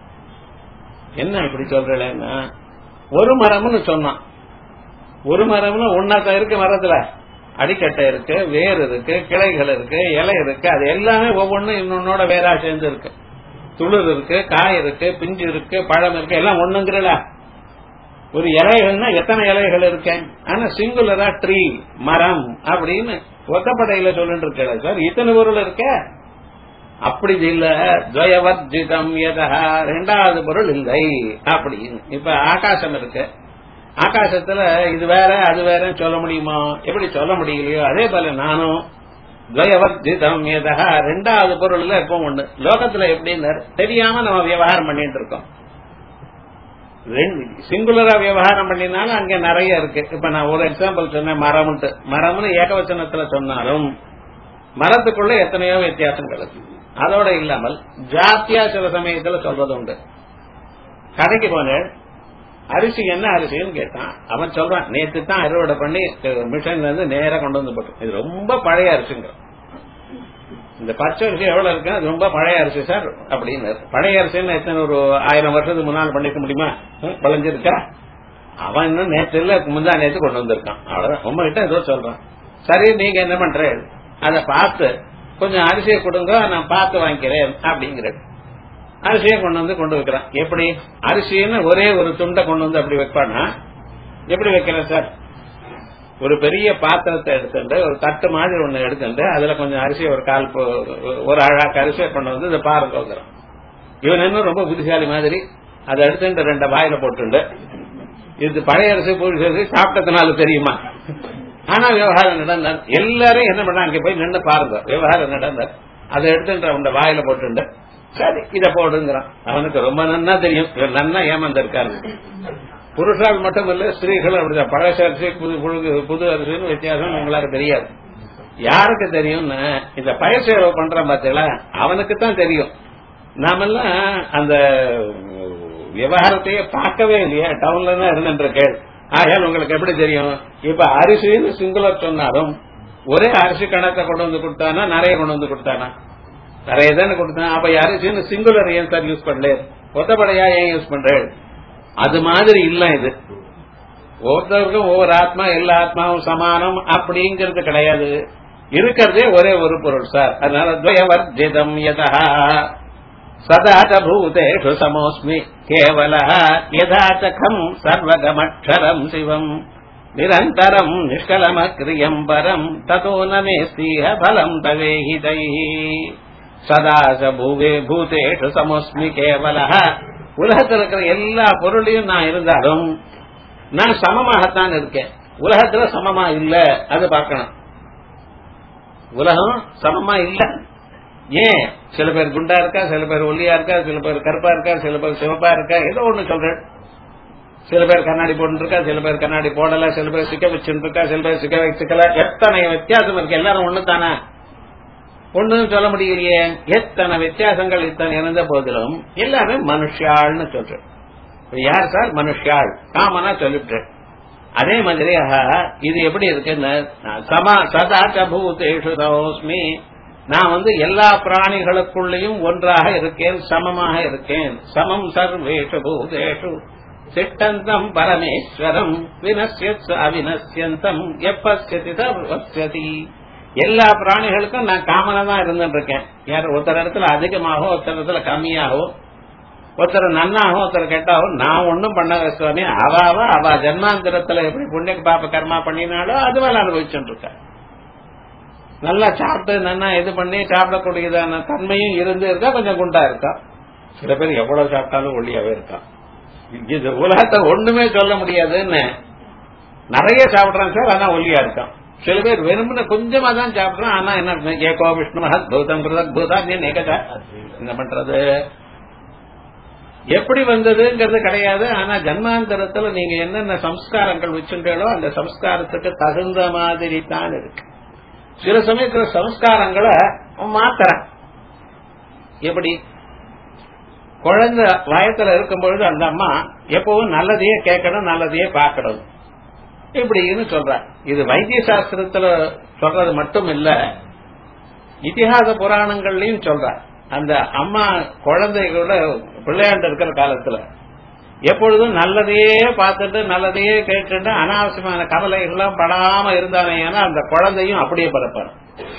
என்ன இப்படி சொல்றேன்னா ஒரு மரம்னு சொன்னான் ஒரு மரம்னு ஒன்னாத்தான் இருக்கு மரத்துல அடிக்கட்டை இருக்கு வேர் இருக்கு கிளைகள் இருக்கு இலை இருக்கு அது எல்லாமே ஒவ்வொன்றும் இன்னொன்னோட வேறா சேர்ந்து இருக்கு துளிர் இருக்கு காய் இருக்கு பிஞ்சு இருக்கு பழம் இருக்கு எல்லாம் ஒண்ணுங்கிறல ஒரு இலைகள்னா எத்தனை இலைகள் இருக்கேன் ஆனா சிங்குலரா ட்ரீ மரம் அப்படின்னு ஒத்தப்படையில சொல்லிட்டு இருக்க சார் இத்தனை பொருள் இருக்க அப்படி இல்ல துவயவர்ஜிதம் எதா ரெண்டாவது பொருள் இல்லை அப்படின்னு இப்ப ஆகாசம் இருக்கு ஆகாசத்துல இது வேற அது வேறன்னு சொல்ல முடியுமா எப்படி சொல்ல முடியலையோ அதே போல நானும் துவயவர்ஜிதம் எதா ரெண்டாவது பொருள்ல இருப்போம் ஒண்ணு லோகத்துல எப்படின்னு தெரியாம நம்ம விவகாரம் பண்ணிட்டு இருக்கோம் சிங்குலரா விவகாரம் பண்ணினாலும் அங்க நிறைய இருக்கு இப்ப நான் ஒரு எக்ஸாம்பிள் சொன்னேன் மரம்ட்டு மரம்னு ஏகவச்சனத்துல சொன்னாலும் மரத்துக்குள்ள எத்தனையோ வித்தியாசங்கள் இருக்கு அதோட இல்லாமல் ஜாத்தியா சில சமயத்துல சொல்றது உண்டு கடைக்கு போனேன் அரிசி என்ன அரிசின்னு கேட்டான் அவன் சொல்றான் நேத்து தான் அறுவடை பண்ணி மிஷின்ல இருந்து நேரா கொண்டு வந்து போட்டு இது ரொம்ப பழைய அரிசிங்க இந்த பச்சை அரிசி எவ்வளவு இருக்கு அது ரொம்ப பழைய அரிசி சார் அப்படின்னு பழைய அரிசின்னு எத்தனை ஒரு ஆயிரம் வருஷத்துக்கு முன்னால் பண்ணிக்க முடியுமா ம், விளைஞ்சிருக்கா அவன் இன்னும் நேற்று இல்ல முந்தா நேற்று கொண்டு வந்திருக்கான் அவ்வளவுதான் உங்க கிட்ட ஏதோ சொல்றான் சரி நீங்க என்ன பண்ற அதை பார்த்து கொஞ்சம் அரிசியை கொடுங்க நான் பார்த்து வாங்கிக்கிறேன் அப்படிங்கிற அரிசியை கொண்டு வந்து கொண்டு வைக்கிறான் எப்படி அரிசின்னு ஒரே ஒரு துண்டை கொண்டு வந்து அப்படி வைப்பானா எப்படி வைக்கிறேன் சார் ஒரு பெரிய பாத்திரத்தை எடுத்துட்டு ஒரு தட்டு மாதிரி ஒண்ணு எடுத்துட்டு அதுல கொஞ்சம் அரிசி ஒரு கால் போ- ஒரு அழாக்கு அரிசியை கொண்டு வந்து இதை பாருங்க வைக்கிறான் இவன் இன்னும் ரொம்ப புத்திசாலி மாதிரி அதை எடுத்துட்டு ரெண்டு வாயில போட்டுண்டு இது பழைய அரிசி புதுசு அரிசி சாப்பிட்டதுனால தெரியுமா ஆனா விவகாரம் நடந்தார் எல்லாரும் என்ன பண்ணா அங்க போய் நின்று பாருங்க விவகாரம் நடந்தார் அதை எடுத்துட்டு அவன் வாயில போட்டுண்டு சரி இத போடுங்கிறான் அவனுக்கு ரொம்ப நன்னா தெரியும் இவன் நன்னா ஏமாந்திருக்காரு புருஷால் மட்டும் இல்ல ஸ்திரீகளும் அப்படிதான் பழச அரிசி புது புழுகு புது அரிசின்னு வித்தியாசம் உங்களுக்கு தெரியாது யாருக்கு தெரியும்னு இந்த பயசேவை பண்றான் பாத்தீங்களா அவனுக்கு தான் தெரியும் நாமெல்லாம் அந்த விவகாரத்தையே பார்க்கவே இல்லையா டவுன்ல தான் இருந்துருக்கேன் ஆகையால் உங்களுக்கு எப்படி தெரியும் இப்ப அரிசின்னு சிங்குலர் சொன்னாலும் ஒரே அரிசி கணக்கை கொண்டு வந்து கொடுத்தானா நிறைய கொண்டு வந்து கொடுத்தானா நிறைய தானே கொடுத்தான் அப்ப அரிசின்னு சிங்குலர் ஏன் சார் யூஸ் பண்ணல ஒத்தப்படையா ஏன் யூஸ் பண்றேன் அது மாதிரி இல்ல இது ஒவ்வொருத்தருக்கும் ஒவ்வொரு ஆத்மா எல்லா ஆத்மாவும் சமானம் அப்படிங்கிறது கிடையாது இருக்கிறதே ஒரே ஒரு பொருள் சார் அதனால துவயவர்ஜிதம் யதா சதாச்ச பூதேஷு சமோஸ்மி கேவல யதாச்சகம் சர்வகமக்ஷரம் சிவம் நிரந்தரம் நிஷ்கலமக்ரியம் பரம் ததோ நமே ஸ்ரீஹ பலம் தவேஹிதை சதாச பூவே பூதேஷு சமோஸ்மி கேவல உலகத்தில் இருக்கிற எல்லா பொருளையும் நான் இருந்தாலும் நான் சமமாகத்தான் இருக்கேன் உலகத்துல சமமா இல்ல அது பார்க்கணும் உலகம் சமமா இல்ல ஏன் சில பேர் குண்டா இருக்கா சில பேர் ஒல்லியா இருக்கா சில பேர் கருப்பா இருக்கா சில பேர் சிவப்பா இருக்கா ஏதோ ஒண்ணு சொல்றேன் சில பேர் கண்ணாடி போட்டுருக்கா சில பேர் கண்ணாடி போடல சில பேர் சிக்க வச்சுட்டு இருக்கா சில பேர் சிக்க வச்சுக்கல எத்தனை வித்தியாசம் இருக்கு எல்லாரும் ஒண்ணு தானே ஒண்ணுன்னு சொல்ல முடியலையே எத்தனை வித்தியாசங்கள் இத்தனை இருந்த போதிலும் எல்லாமே மனுஷாள்னு சொல்றேன் இப்ப யார் சார் மனுஷாள் காமனா சொல்லிட்டு அதே மாதிரி ஆஹா, இது எப்படி இருக்குன்னு சமா சதாச்ச பூதேஷு தோஸ்மி நான் வந்து எல்லா பிராணிகளுக்குள்ளேயும் ஒன்றாக இருக்கேன் சமமாக இருக்கேன் சமம் சர்வேஷு பூதேஷு சிட்டந்தம் பரமேஸ்வரம் வினசியத் அவினசியந்தம் எப்பஸ்யதி சர்வஸ்யதி எல்லா பிராணிகளுக்கும் நான் காமனா தான் இருந்துட்டு இருக்கேன் யார் ஒருத்தர் இடத்துல அதிகமாகவோ ஒருத்தர் இடத்துல கம்மியாகவோ ஒருத்தர் நன்னாகவும் ஒருத்தர் கெட்டாகவும் நான் ஒன்னும் பண்ண சுவாமி அவாவ அவ ஜென்மாந்திரத்துல எப்படி புண்ணிய பாப்ப கர்மா பண்ணினாலோ அது மேல அனுபவிச்சுட்டு இருக்க நல்லா சாப்பிட்டு நன்னா இது பண்ணி சாப்பிடக்கூடியதான தன்மையும் இருந்து இருக்கா கொஞ்சம் குண்டா இருக்கா சில பேர் எவ்வளவு சாப்பிட்டாலும் ஒல்லியாவே இருக்கா இது உலகத்தை ஒண்ணுமே சொல்ல முடியாதுன்னு நிறைய சாப்பிடுறான் சார் ஆனா ஒல்லியா இருக்கான் சில பேர் வெறுமன கொஞ்சமா தான் சாப்பிடுறான் ஆனா என்ன ஏகோ விஷ்ணு மகத் பூதம் பிரதக் பூதா நேகதா என்ன பண்றது எப்படி வந்ததுங்கிறது கிடையாது ஆனா ஜன்மாந்தரத்துல நீங்க என்னென்ன சம்ஸ்காரங்கள் வச்சுட்டீங்களோ அந்த சம்ஸ்காரத்துக்கு தகுந்த மாதிரி தான் இருக்கு சில சமயத்துல சம்ஸ்காரங்களை மாத்துறான் எப்படி குழந்தை வயத்துல இருக்கும் பொழுது அந்த அம்மா எப்பவும் நல்லதையே கேட்கணும் நல்லதையே பார்க்கணும் இப்படின்னு சொல்ற இது வைத்திய சாஸ்திரத்துல சொல்றது மட்டும் இல்ல இதிகாச புராணங்கள்லயும் சொல்ற அந்த அம்மா குழந்தைகளோட பிள்ளையாண்டு இருக்கிற காலத்துல எப்பொழுதும் நல்லதையே பார்த்துட்டு நல்லதையே கேட்டுட்டு அனாவசியமான கவலைகள்லாம் படாம இருந்தானே ஏன்னா அந்த குழந்தையும் அப்படியே பிறப்பார்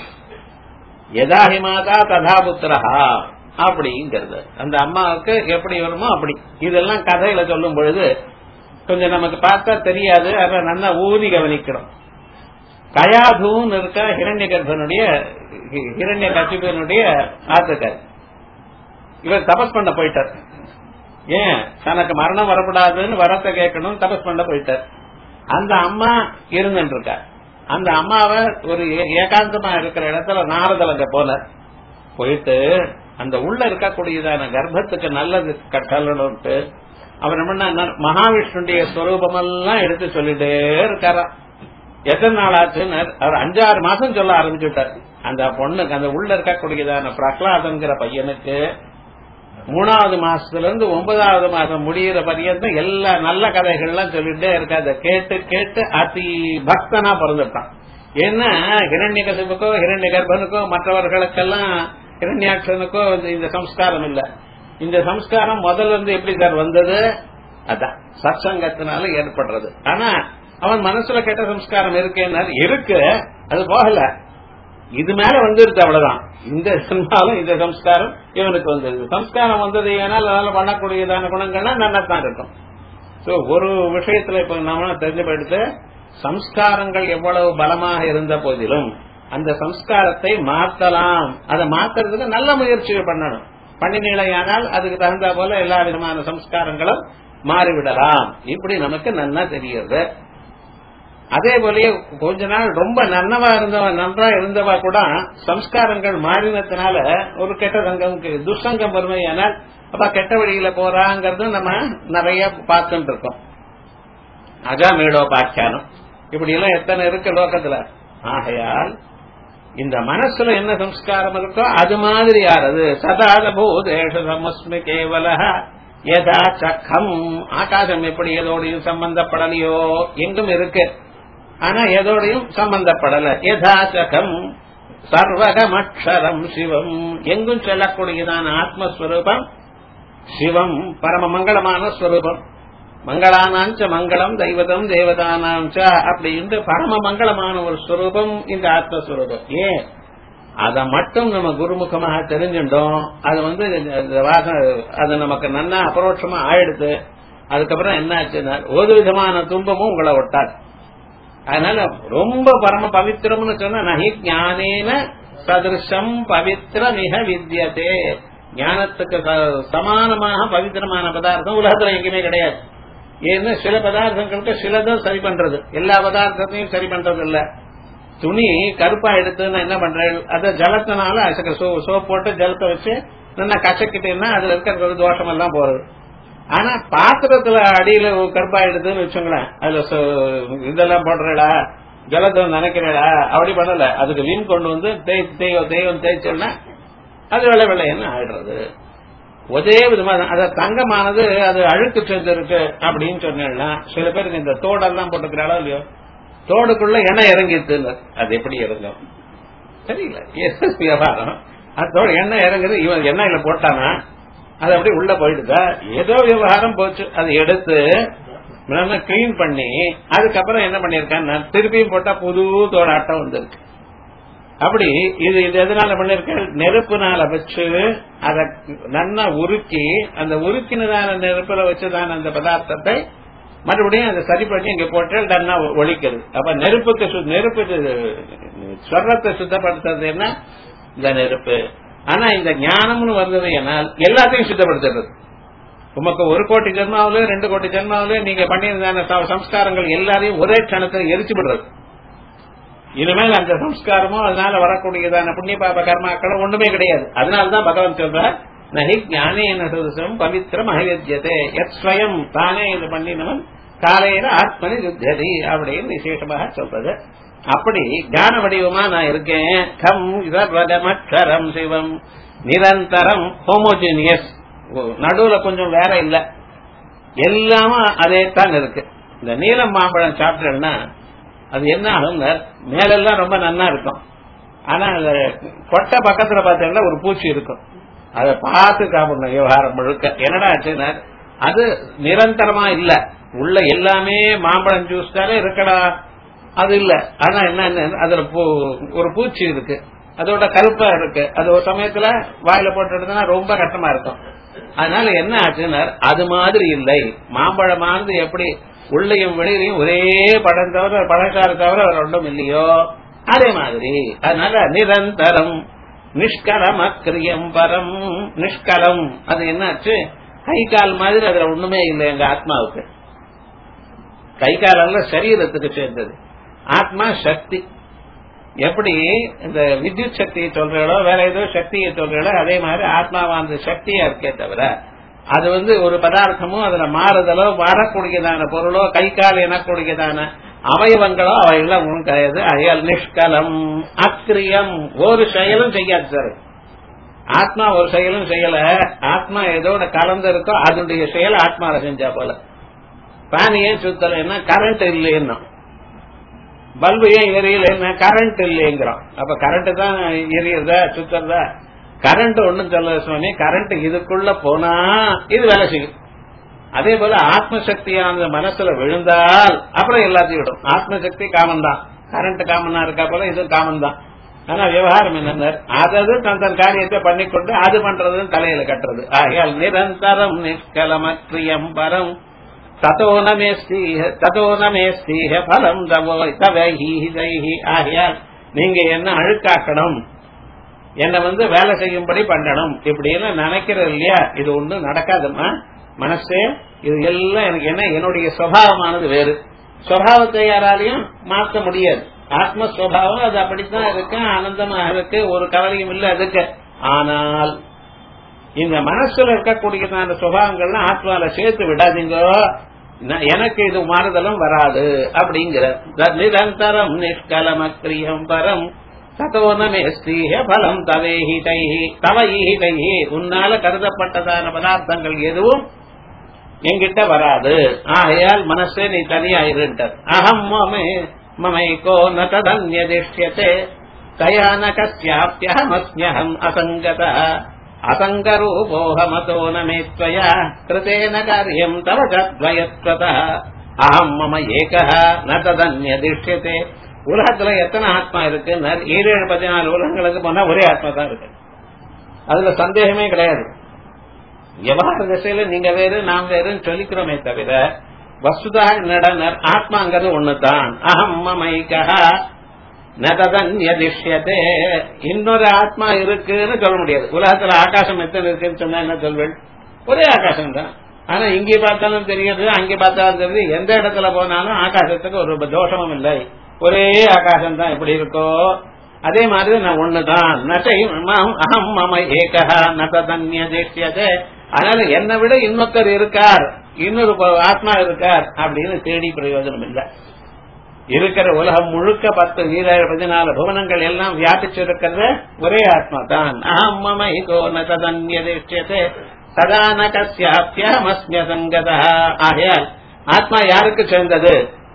எதாஹி மாதா ததா புத்திரஹா அப்படிங்கிறது அந்த அம்மாவுக்கு எப்படி வருமோ அப்படி இதெல்லாம் கதையில சொல்லும் பொழுது கொஞ்சம் நமக்கு பார்த்தா தெரியாது அதை நல்லா ஊதி கவனிக்கிறோம் கயாதுன்னு இருக்க ஹிரண்ய கர்ப்பனுடைய ஹிரண்ய கட்சிபனுடைய ஆத்துக்கார் இவர் தபஸ் பண்ண போயிட்டார் ஏன் தனக்கு மரணம் வரக்கூடாதுன்னு வரத்தை கேட்கணும் தபஸ் பண்ண போயிட்டார் அந்த அம்மா இருந்துட்டு இருக்கார் அந்த அம்மாவை ஒரு ஏ- ஏகாந்தமா இருக்கிற இடத்துல நாரதல் அங்க போல போயிட்டு அந்த உள்ள இருக்கக்கூடியதான கர்ப்பத்துக்கு நல்லது கட்டலன்ட்டு அவர் என்ன பண்ணா மகாவிஷ்ணுடைய ஸ்வரூபமெல்லாம் எடுத்து சொல்லிட்டே இருக்காராம் எத்தனை நாள் ஆச்சுன்னு அவர் அஞ்சாறு மாசம் சொல்ல ஆரம்பிச்சுட்டார் அந்த பொண்ணுக்கு அந்த உள்ள இருக்கக்கூடியதான பிரகலாதங்கிற பையனுக்கு மூணாவது மாசத்துல இருந்து ஒன்பதாவது மாசம் முடியிற பரியந்தம் எல்லா நல்ல கதைகள்லாம் சொல்லிட்டே இருக்க அதை கேட்டு கேட்டு அதி பக்தனா பிறந்துட்டான் ஏன்னா ஹிரண்ய கசிப்புக்கோ ஹிரண்ய கர்ப்பனுக்கோ மற்றவர்களுக்கெல்லாம் ஹிரண்யாட்சனுக்கோ இந்த சம்ஸ்காரம் இல்ல இந்த சம்ஸ்காரம் முதல்ல இருந்து எப்படி சார் வந்தது அதான் சத்சங்கத்தினால ஏற்படுறது ஆனா அவன் மனசுல கெட்ட சம்ஸ்காரம் இருக்கேன்னா இருக்கு அது போகல இது மேல வந்துருச்சு அவ்வளவுதான் இந்த ஜென்மாலும் இந்த சம்ஸ்காரம் இவனுக்கு வந்தது சம்ஸ்காரம் வந்தது ஏனால் அதனால பண்ணக்கூடியதான குணங்கள்லாம் நல்லாத்தான் இருக்கும் சோ ஒரு விஷயத்துல இப்ப நாம தெரிஞ்சு போயிடுத்து சம்ஸ்காரங்கள் எவ்வளவு பலமாக இருந்த போதிலும் அந்த சம்ஸ்காரத்தை மாத்தலாம் அதை மாத்துறதுக்கு நல்ல முயற்சிகள் பண்ணணும் பண்ணினீழையானால் அதுக்கு தகுந்த போல எல்லா விதமான சம்ஸ்காரங்களும் மாறிவிடலாம் இப்படி நமக்கு நன்னா தெரியுது அதே போலயே கொஞ்ச நாள் ரொம்ப நன்னவா இருந்தவா நன்றா இருந்தவா கூட சம்ஸ்காரங்கள் மாறினதுனால ஒரு கெட்ட சங்கம் துஷ்சங்கம் வறுமையானால் அப்ப கெட்ட வழியில போறாங்கிறது நம்ம நிறைய பார்த்துட்டு இருக்கோம் அஜாமேடோபாக்கியானம் இப்படி எல்லாம் எத்தனை இருக்கு லோகத்துல ஆகையால் இந்த மனசுல என்ன சம்ஸ்காரம் இருக்கோ அது மாதிரி யாரது சதாத பூதேஷ சமஸ்மி கேவல யதா சக்கம் ஆகாசம் எப்படி எதோடையும் சம்பந்தப்படலையோ எங்கும் இருக்கு ஆனா எதோடையும் சம்பந்தப்படல யதாச்சகம் சர்வகமக்ஷரம் சிவம் எங்கும் சொல்லக்கூடியதான ஆத்மஸ்வரூபம் சிவம் பரம மங்களமான ஸ்வரூபம் மங்களானாஞ்ச மங்களம் தெய்வதம் தேவதானாஞ்ச அப்படின்ட்டு பரம மங்களமான ஒரு ஸ்வரூபம் இந்த ஆத்மஸ்வரூபம் ஏன் அதை மட்டும் நம்ம குருமுகமாக தெரிஞ்சுட்டோம் அது வந்து இந்த வாசம் அது நமக்கு நன்னா அபரோட்சமா ஆயிடுது அதுக்கப்புறம் என்ன ஆச்சுன்னா ஒரு விதமான துன்பமும் உங்களை ஒட்டாது அதனால ரொம்ப பரம பவித்திரம்னு சொன்னா நகி ஞானேன சதிருஷம் பவித்திர மிக வித்தியதே ஞானத்துக்கு ச- சமானமாக பவித்திரமான பதார்த்தம் உலகத்துல எங்கேயுமே கிடையாது ஏன்னா சில பதார்த்தங்களுக்கு சிலதும் சரி பண்றது எல்லா பதார்த்தத்தையும் சரி பண்றது இல்ல துணி கருப்பா எடுத்துன்னு என்ன பண்றேன் அத ஜலத்தினால அசக்க சோப் போட்டு ஜலத்தை வச்சு நல்லா கசக்கிட்டேன்னா அதுல இருக்கிற தோஷம் எல்லாம் போறது ஆனா பாத்திரத்துல அடியில ஒரு கருப்பா எடுத்துன்னு வச்சுங்களேன் அதுல சோ- இதெல்லாம் போடுறடா ஜலத்தை நினைக்கிறடா அப்படி பண்ணல அதுக்கு விம் கொண்டு வந்து தேய் தேய் தெய்வம் தேய்ச்சோம்னா அது வெள்ளை வெள்ளைன்னு ஆயிடுறது ஒரே விதமா தான். அது தங்கமானது அது அழுக்கு சேர்ந்து இருக்கு அப்படின்னு சொன்னேன்னா சில பேருக்கு இந்த தோடெல்லாம் போட்டுக்கிறாளோ இல்லையோ தோடுக்குள்ள எண்ணெய் இறங்கிடுது அது எப்படி இறங்கும் தெரியல எது வியாபாரம் அதோட எண்ணெய் இறங்குது இவன் எண்ணெயில போட்டானா அது அப்படி உள்ள போயிடுதா ஏதோ விவகாரம் போச்சு அதை எடுத்து நல்லா கிளீன் பண்ணி அதுக்கப்புறம் என்ன பண்ணிருக்கான் திருப்பியும் போட்டா புது தோடாட்டம் வந்திருக்கு அப்படி இது இது எதனால பண்ணிருக்க நெருப்புனால வச்சு அதை நன்னா உருக்கி அந்த உருக்கினதான நெருப்புல வச்சுதான அந்த பதார்த்தத்தை மறுபடியும் அதை சரி பண்ணி இங்க போட்டு நன்னா ஒழிக்கிறது அப்ப நெருப்புக்கு சு- நெருப்பு இது, ஸ்வர்ணத்தை சுத்தப்படுத்துறது என்ன இந்த நெருப்பு ஆனா இந்த ஞானம்னு வந்தது என்னால் எல்லாத்தையும் சுத்தப்படுத்துறது உமக்கு ஒரு கோடி ஜென்மாவில ரெண்டு கோடி ஜென்மாவில நீங்க பண்ணியிருந்தான ச- சம்ஸ்காரங்கள் எல்லாரையும் ஒரே க்ஷணத்தில் எரிச்சு விடுறது இனிமேல் அந்த சம்ஸ்காரமோ அதனால வரக்கூடியதான புண்ணிய பாப கர்மாக்களும் ஒண்ணுமே கிடையாது அதனாலதான் பகவான் சொல்றார் நகி ஞானேன சதுசம் பவித்திரம் அகிவித்தியதே எத் ஸ்வயம் தானே இது பண்ணினவன் காலையில ஆத்மனி யுத்ததி அப்படின்னு விசேஷமாக சொல்றது அப்படி ஞான வடிவமா நான் இருக்கேன் கம் இதம் சிவம் நிரந்தரம் ஹோமோஜினியஸ் நடுவுல கொஞ்சம் வேற இல்ல எல்லாமே அதே தான் இருக்கு இந்த நீலம் மாம்பழம் சாப்பிட்டேன்னா அது என்ன ஆகுங்க மேலெல்லாம் ரொம்ப நன்னா இருக்கும் ஆனா அந்த கொட்டை பக்கத்துல பார்த்தீங்கன்னா ஒரு பூச்சி இருக்கும் அதை பார்த்து சாப்பிடணும் விவகாரம் முழுக்க என்னடா ஆச்சுன்னா அது நிரந்தரமா இல்ல உள்ள எல்லாமே மாம்பழம் ஜூஸ் தானே இருக்கடா அது இல்ல ஆனா என்ன அதுல பூ- ஒரு பூச்சி இருக்கு அதோட கருப்பா இருக்கு அது ஒரு சமயத்துல வாயில போட்டு ரொம்ப கஷ்டமா இருக்கும் அதனால என்ன ஆச்சுன்னா அது மாதிரி இல்லை மாம்பழமானது எப்படி உள்ளையும் வெளியிலையும் ஒரே படம் தவிர பழக்கார தவிர வேற ஒன்றும் இல்லையோ அதே மாதிரி அதனால நிரந்தரம் நிஷ்கலம் அக்கிரியம் பரம் நிஷ்கலம் அது என்னாச்சு கை கால் மாதிரி அதுல ஒண்ணுமே இல்லை எங்க ஆத்மாவுக்கு கை கால் எல்லாம் சரீரத்துக்கு சேர்ந்தது ஆத்மா சக்தி எப்படி இந்த வித்யுத் சக்தியை சொல்றீங்களோ வேற ஏதோ சக்தியை சொல்றீங்களோ அதே மாதிரி ஆத்மாவானது சக்தியா இருக்கே தவிர அது வந்து ஒரு பதார்த்தமோ அதுல மாறுதலோ வரக்கூடியதான பொருளோ கை கால் எனக்கூடியதான அவயவங்களோ அவையெல்லாம் ஒன்றும் கிடையாது அயல் நிஷ்கலம் அக்கிரியம் ஒரு செயலும் செய்யாது சார் ஆத்மா ஒரு செயலும் செய்யல ஆத்மா எதோட கலந்து இருக்கோ அதனுடைய செயல் ஆத்மாவை செஞ்சா போல ஃபேன் ஏன் சுத்தலைன்னா கரண்ட் இல்லைன்னா பல்பு ஏன் எரியலைன்னா கரண்ட் இல்லைங்கிறோம் அப்ப கரண்ட் தான் எரியறதா சுத்துறதா கரண்ட் ஒண்ணும் சொல்ல சுவாமி கரண்ட் இதுக்குள்ள போனா இது வேலை செய்யும் அதே போல ஆத்மசக்தியானது மனசுல விழுந்தால் அப்புறம் எல்லாத்தையும் விடும் ஆத்மசக்தி காமன் தான் கரண்ட் காமனா இருக்கா போல இது காமன் தான் ஆனா விவகாரம் என்ன அதாவது தன் தன் காரியத்தை பண்ணிக்கொண்டு அது பண்றது தலையில கட்டுறது ஆகையால் நிரந்தரம் நிஷ்கலமக்ரியம் பரம் ததோ நமேஸ்தீஹ ததோ நமேஸ்தீஹ பலம் தவோ தவஹி தைஹி ஆகையால் நீங்க என்ன அழுக்காக்கணும் என்ன வந்து வேலை செய்யும்படி பண்ணணும் இப்படின்னு நினைக்கிறது இல்லையா இது ஒண்ணும் நடக்காதுமா மனசே இது எல்லாம் எனக்கு என்ன என்னுடைய சுவாவமானது வேறு சுவாவத்தை யாராலையும் மாற்ற முடியாது ஆத்மஸ்வபாவம் அது அப்படித்தான் இருக்கு ஆனந்தமா இருக்கு ஒரு கவலையும் இல்ல அதுக்கு ஆனால் இந்த மனசுல இருக்கக்கூடியதான சுபாவங்கள்லாம் ஆத்மால சேர்த்து விடாதீங்க எனக்கு இது மாறுதலும் வராது அப்படிங்கிற நிரந்தரம் நிஷ்கலமக்ரியம் பரம் ததோனமே ஸ்ரீஹ பலம் தவேஹி தைஹி தவஹி தைஹி உன்னால கருதப்பட்டதான பதார்த்தங்கள் எதுவும் என்கிட்ட வராது ஆகையால் மனசே நீ தனியா இருண்டர் அகம் மமே மமைகோ ந ததன்யதிஷ்யதே தயா ந கஸ்யாப்யஹமஸ்மியஹம் அசங்கத அசங்கரூபோஹமதோ நமே त्वया कृतेन कार्यम् तव च द्वयत्वतः அகம் மம ஏகः ந ததன்யதிஷ்யதே உலகத்துல எத்தனை ஆத்மா இருக்கு ஏழு ஏழு பதினாலு உலகங்களுக்கு போனா ஒரே ஆத்மா தான் இருக்கு அதுல சந்தேகமே கிடையாது விவகார திசையில நீங்க வேறு நாம் வேறுன்னு சொல்லிக்கிறோமே தவிர வசுதா நடனர் ஆத்மாங்கிறது ஒண்ணுதான் அகம் மமைகா நததன்யதிஷ்யதே இன்னொரு ஆத்மா இருக்குன்னு சொல்ல முடியாது உலகத்துல ஆகாசம் எத்தனை இருக்குன்னு சொன்னா என்ன சொல்வேன் ஒரே ஆகாசம் தான் ஆனா இங்கே பார்த்தாலும் தெரியுது அங்கே பார்த்தாலும் தெரியுது எந்த இடத்துல போனாலும் ஆகாசத்துக்கு ஒரு தோஷமும் இல்லை ஒரே ஆகாசம் தான் எப்படி இருக்கோ அதே மாதிரி நான் ஒண்ணுதான் நட்டை அகம் மம ஏகா நததன்யதிஷ்யதே அதனால என்னை விட இன்னொருத்தர் இருக்கார் இன்னொரு ஆத்மா இருக்கார் அப்படின்னு தேடி பிரயோஜனம் இல்லை இருக்கிற உலகம் முழுக்க பத்து வீர பதினாலு புவனங்கள் எல்லாம் வியாபிச்சு இருக்கிறது ஒரே ஆத்மா தான் அகம் மம ஈகோ நதன்யதிஷ்யதே சதா ந கஸ்யாப்யமஸ்மிய சங்கதா ஆகையால் ஆத்மா யாருக்கு சேர்ந்தது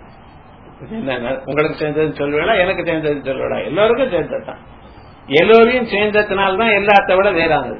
உங்களுக்கு சேர்ந்ததுன்னு சொல்லுவேடா எனக்கு சேர்ந்ததுன்னு சொல்லுவேடா எல்லோருக்கும் சேர்ந்ததுதான் எல்லோரையும் சேர்ந்ததுனால்தான் எல்லாத்த விட வேறானது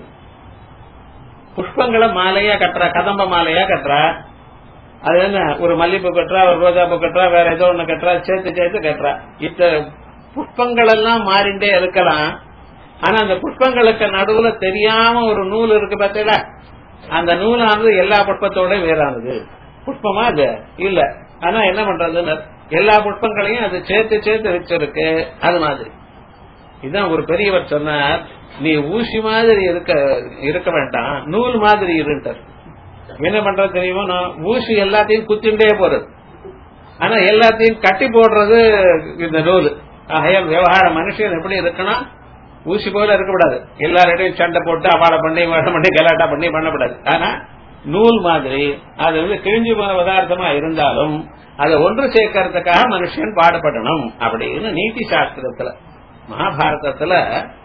புஷ்பங்களை மாலையா கட்டுறா கதம்ப மாலையா கட்டுறா அது என்ன ஒரு மல்லிப்பூ கட்டுறா ஒரு ரோஜா பூ கட்டுறா வேற ஏதோ ஒண்ணு கட்டுறா சேர்த்து சேர்த்து கட்டுறா இத்த புஷ்பங்கள் எல்லாம் மாறிண்டே இருக்கலாம் ஆனா அந்த புஷ்பங்களுக்கு நடுவுல தெரியாம ஒரு நூல் இருக்கு பார்த்தீங்களா அந்த நூலானது எல்லா புஷ்பத்தோட வேறானது புஷ்பமா அது இல்ல ஆனா என்ன பண்றதுன்னு எல்லா புஷ்பங்களையும் அது சேர்த்து சேர்த்து வச்சிருக்கு அது மாதிரி இதுதான் ஒரு பெரியவர் சொன்னார் நீ ஊசி மாதிரி இருக்க இருக்க வேண்டாம் நூல் மாதிரி இருட்டார் என்ன பண்றது தெரியுமா நான் ஊசி எல்லாத்தையும் குத்திண்டே போறது ஆனா எல்லாத்தையும் கட்டி போடுறது இந்த நூல் ஆகையால் விவகார மனுஷன் எப்படி இருக்கணும் ஊசி போல இருக்கக்கூடாது எல்லார்டையும் சண்டை போட்டு அவாட பண்ணி வேடம் பண்ணி கலாட்டா பண்ணி பண்ணக்கூடாது ஆனா நூல் மாதிரி அது வந்து கிழிஞ்சு போன பதார்த்தமா இருந்தாலும் அதை ஒன்று சேர்க்கறதுக்காக மனுஷன் பாடுபடணும் அப்படின்னு நீதி சாஸ்திரத்துல மகாபாரதத்துல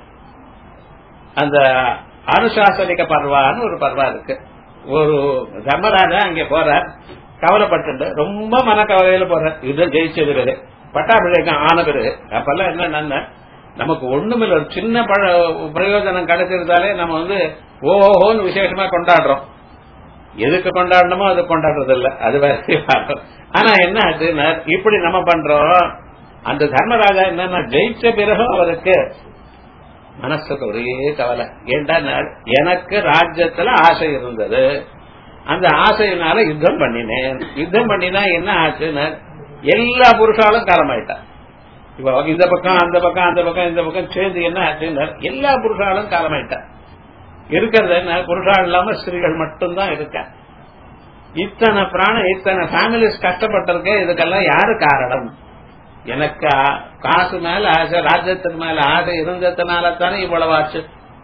அந்த அனுசாசனிக பர்வான்னு ஒரு பர்வா இருக்கு ஒரு தர்மராஜா அங்க போறார் கவலைப்பட்டு ரொம்ப மனக்கவலையில போறார் யுத்தம் ஜெயிச்ச பிறகு பட்டாபிஷேகம் ஆன பிறகு அப்பெல்லாம் என்ன நமக்கு ஒண்ணுமில்ல ஒரு சின்ன பிரயோஜனம் கிடைச்சிருந்தாலே நம்ம வந்து ஓஹோன்னு விசேஷமா கொண்டாடுறோம் எதுக்கு கொண்டாடணுமோ அது கொண்டாடுறது இல்ல அது வேற ஆனா என்ன ஆச்சுன்னா இப்படி நம்ம பண்றோம் அந்த தர்மராஜா என்னன்னா ஜெயிச்ச பிறகு அவருக்கு மனசுக்கு ஒரே கவலை ஏண்டா எனக்கு ராஜ்யத்துல ஆசை இருந்தது அந்த ஆசையினால யுத்தம் பண்ணினேன் யுத்தம் பண்ணினா என்ன ஆச்சுன்னு எல்லா புருஷாலும் காலமாயிட்டா இப்ப இந்த பக்கம் அந்த பக்கம் அந்த பக்கம் இந்த பக்கம் சேர்ந்து என்ன ஆச்சுன்னு எல்லா புருஷாலும் காலமாயிட்டா இருக்கிறது என்ன புருஷால் இல்லாம ஸ்திரீகள் மட்டும்தான் இருக்க இத்தனை பிராணம் இத்தனை ஃபேமிலிஸ் கஷ்டப்பட்டிருக்க இதுக்கெல்லாம் யாரு காரணம் எனக்கு காசு மேல ஆசை ராஜ்யத்துக்கு மேல ஆசை இருந்ததுனால தானே இவ்வளவு ஆச்சு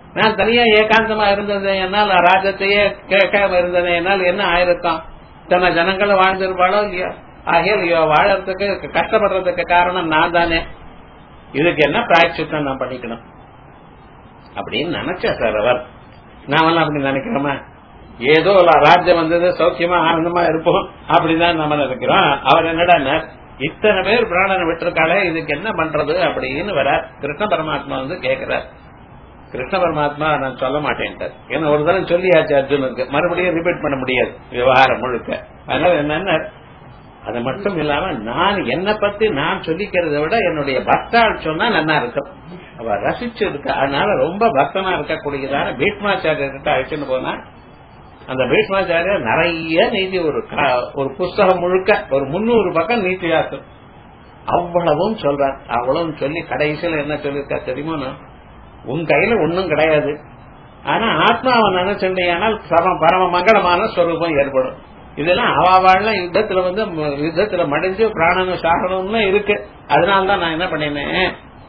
நான் தனியா ஏகாந்தமா இருந்தது என்னால் ராஜ்யத்தையே கேட்காம இருந்தது என்னால் என்ன ஆயிருக்கும் தன்னை ஜனங்களும் வாழ்ந்திருப்பாளோ இல்லையோ ஆகிய ஐயோ வாழறதுக்கு கஷ்டப்படுறதுக்கு காரணம் நான் தானே இதுக்கு என்ன பிராய்ச்சித்தம் நான் பண்ணிக்கணும் அப்படின்னு நினைச்ச சார் அவர் நாமெல்லாம் அப்படி நினைக்கிறோமா ஏதோ ஒரு ராஜ்யம் வந்தது சௌக்கியமா ஆனந்தமா இருப்போம் அப்படிதான் நம்ம நினைக்கிறோம் அவர் என்னடா இத்தனை பேர் பிராணனை விட்டுருக்காளே இதுக்கு என்ன பண்றது அப்படின்னு வர கிருஷ்ண பரமாத்மா வந்து கேக்குறார் கிருஷ்ண பரமாத்மா நான் சொல்ல மாட்டேன்ட்டார் ஏன்னா ஒரு தடவை சொல்லியாச்சு அர்ஜுனுக்கு மறுபடியும் ரிப்பீட் பண்ண முடியாது விவகாரம் முழுக்க அதனால என்னன்னா அது மட்டும் இல்லாம நான் என்ன பத்தி நான் சொல்லிக்கிறத விட என்னுடைய பக்தாள் சொன்னா நல்லா இருக்கும் அவ ரசிச்சு இருக்க அதனால ரொம்ப பக்தனா இருக்கக்கூடியதான பீஷ்மாச்சாரியர் கிட்ட அழைச்சுன்னு போனா அந்த பீஷ்மாச்சாரியர் நிறைய நீதி ஒரு ஒரு புஸ்தகம் முழுக்க ஒரு முன்னூறு பக்கம் நீதி ஆசம் அவ்வளவும் சொல்றார் அவ்வளவும் சொல்லி கடைசியில் என்ன சொல்லிருக்கா தெரியுமா உன் கையில ஒன்னும் கிடையாது ஆனா ஆத்மாவை நினைச்சுடையானால் பரம மங்களமான ஸ்வரூபம் ஏற்படும் இதெல்லாம் அவாவாழ்ல யுத்தத்துல வந்து யுத்தத்துல மடிஞ்சு பிராணனும் சாகனம்னு இருக்கு அதனாலதான் நான் என்ன பண்ணினேன்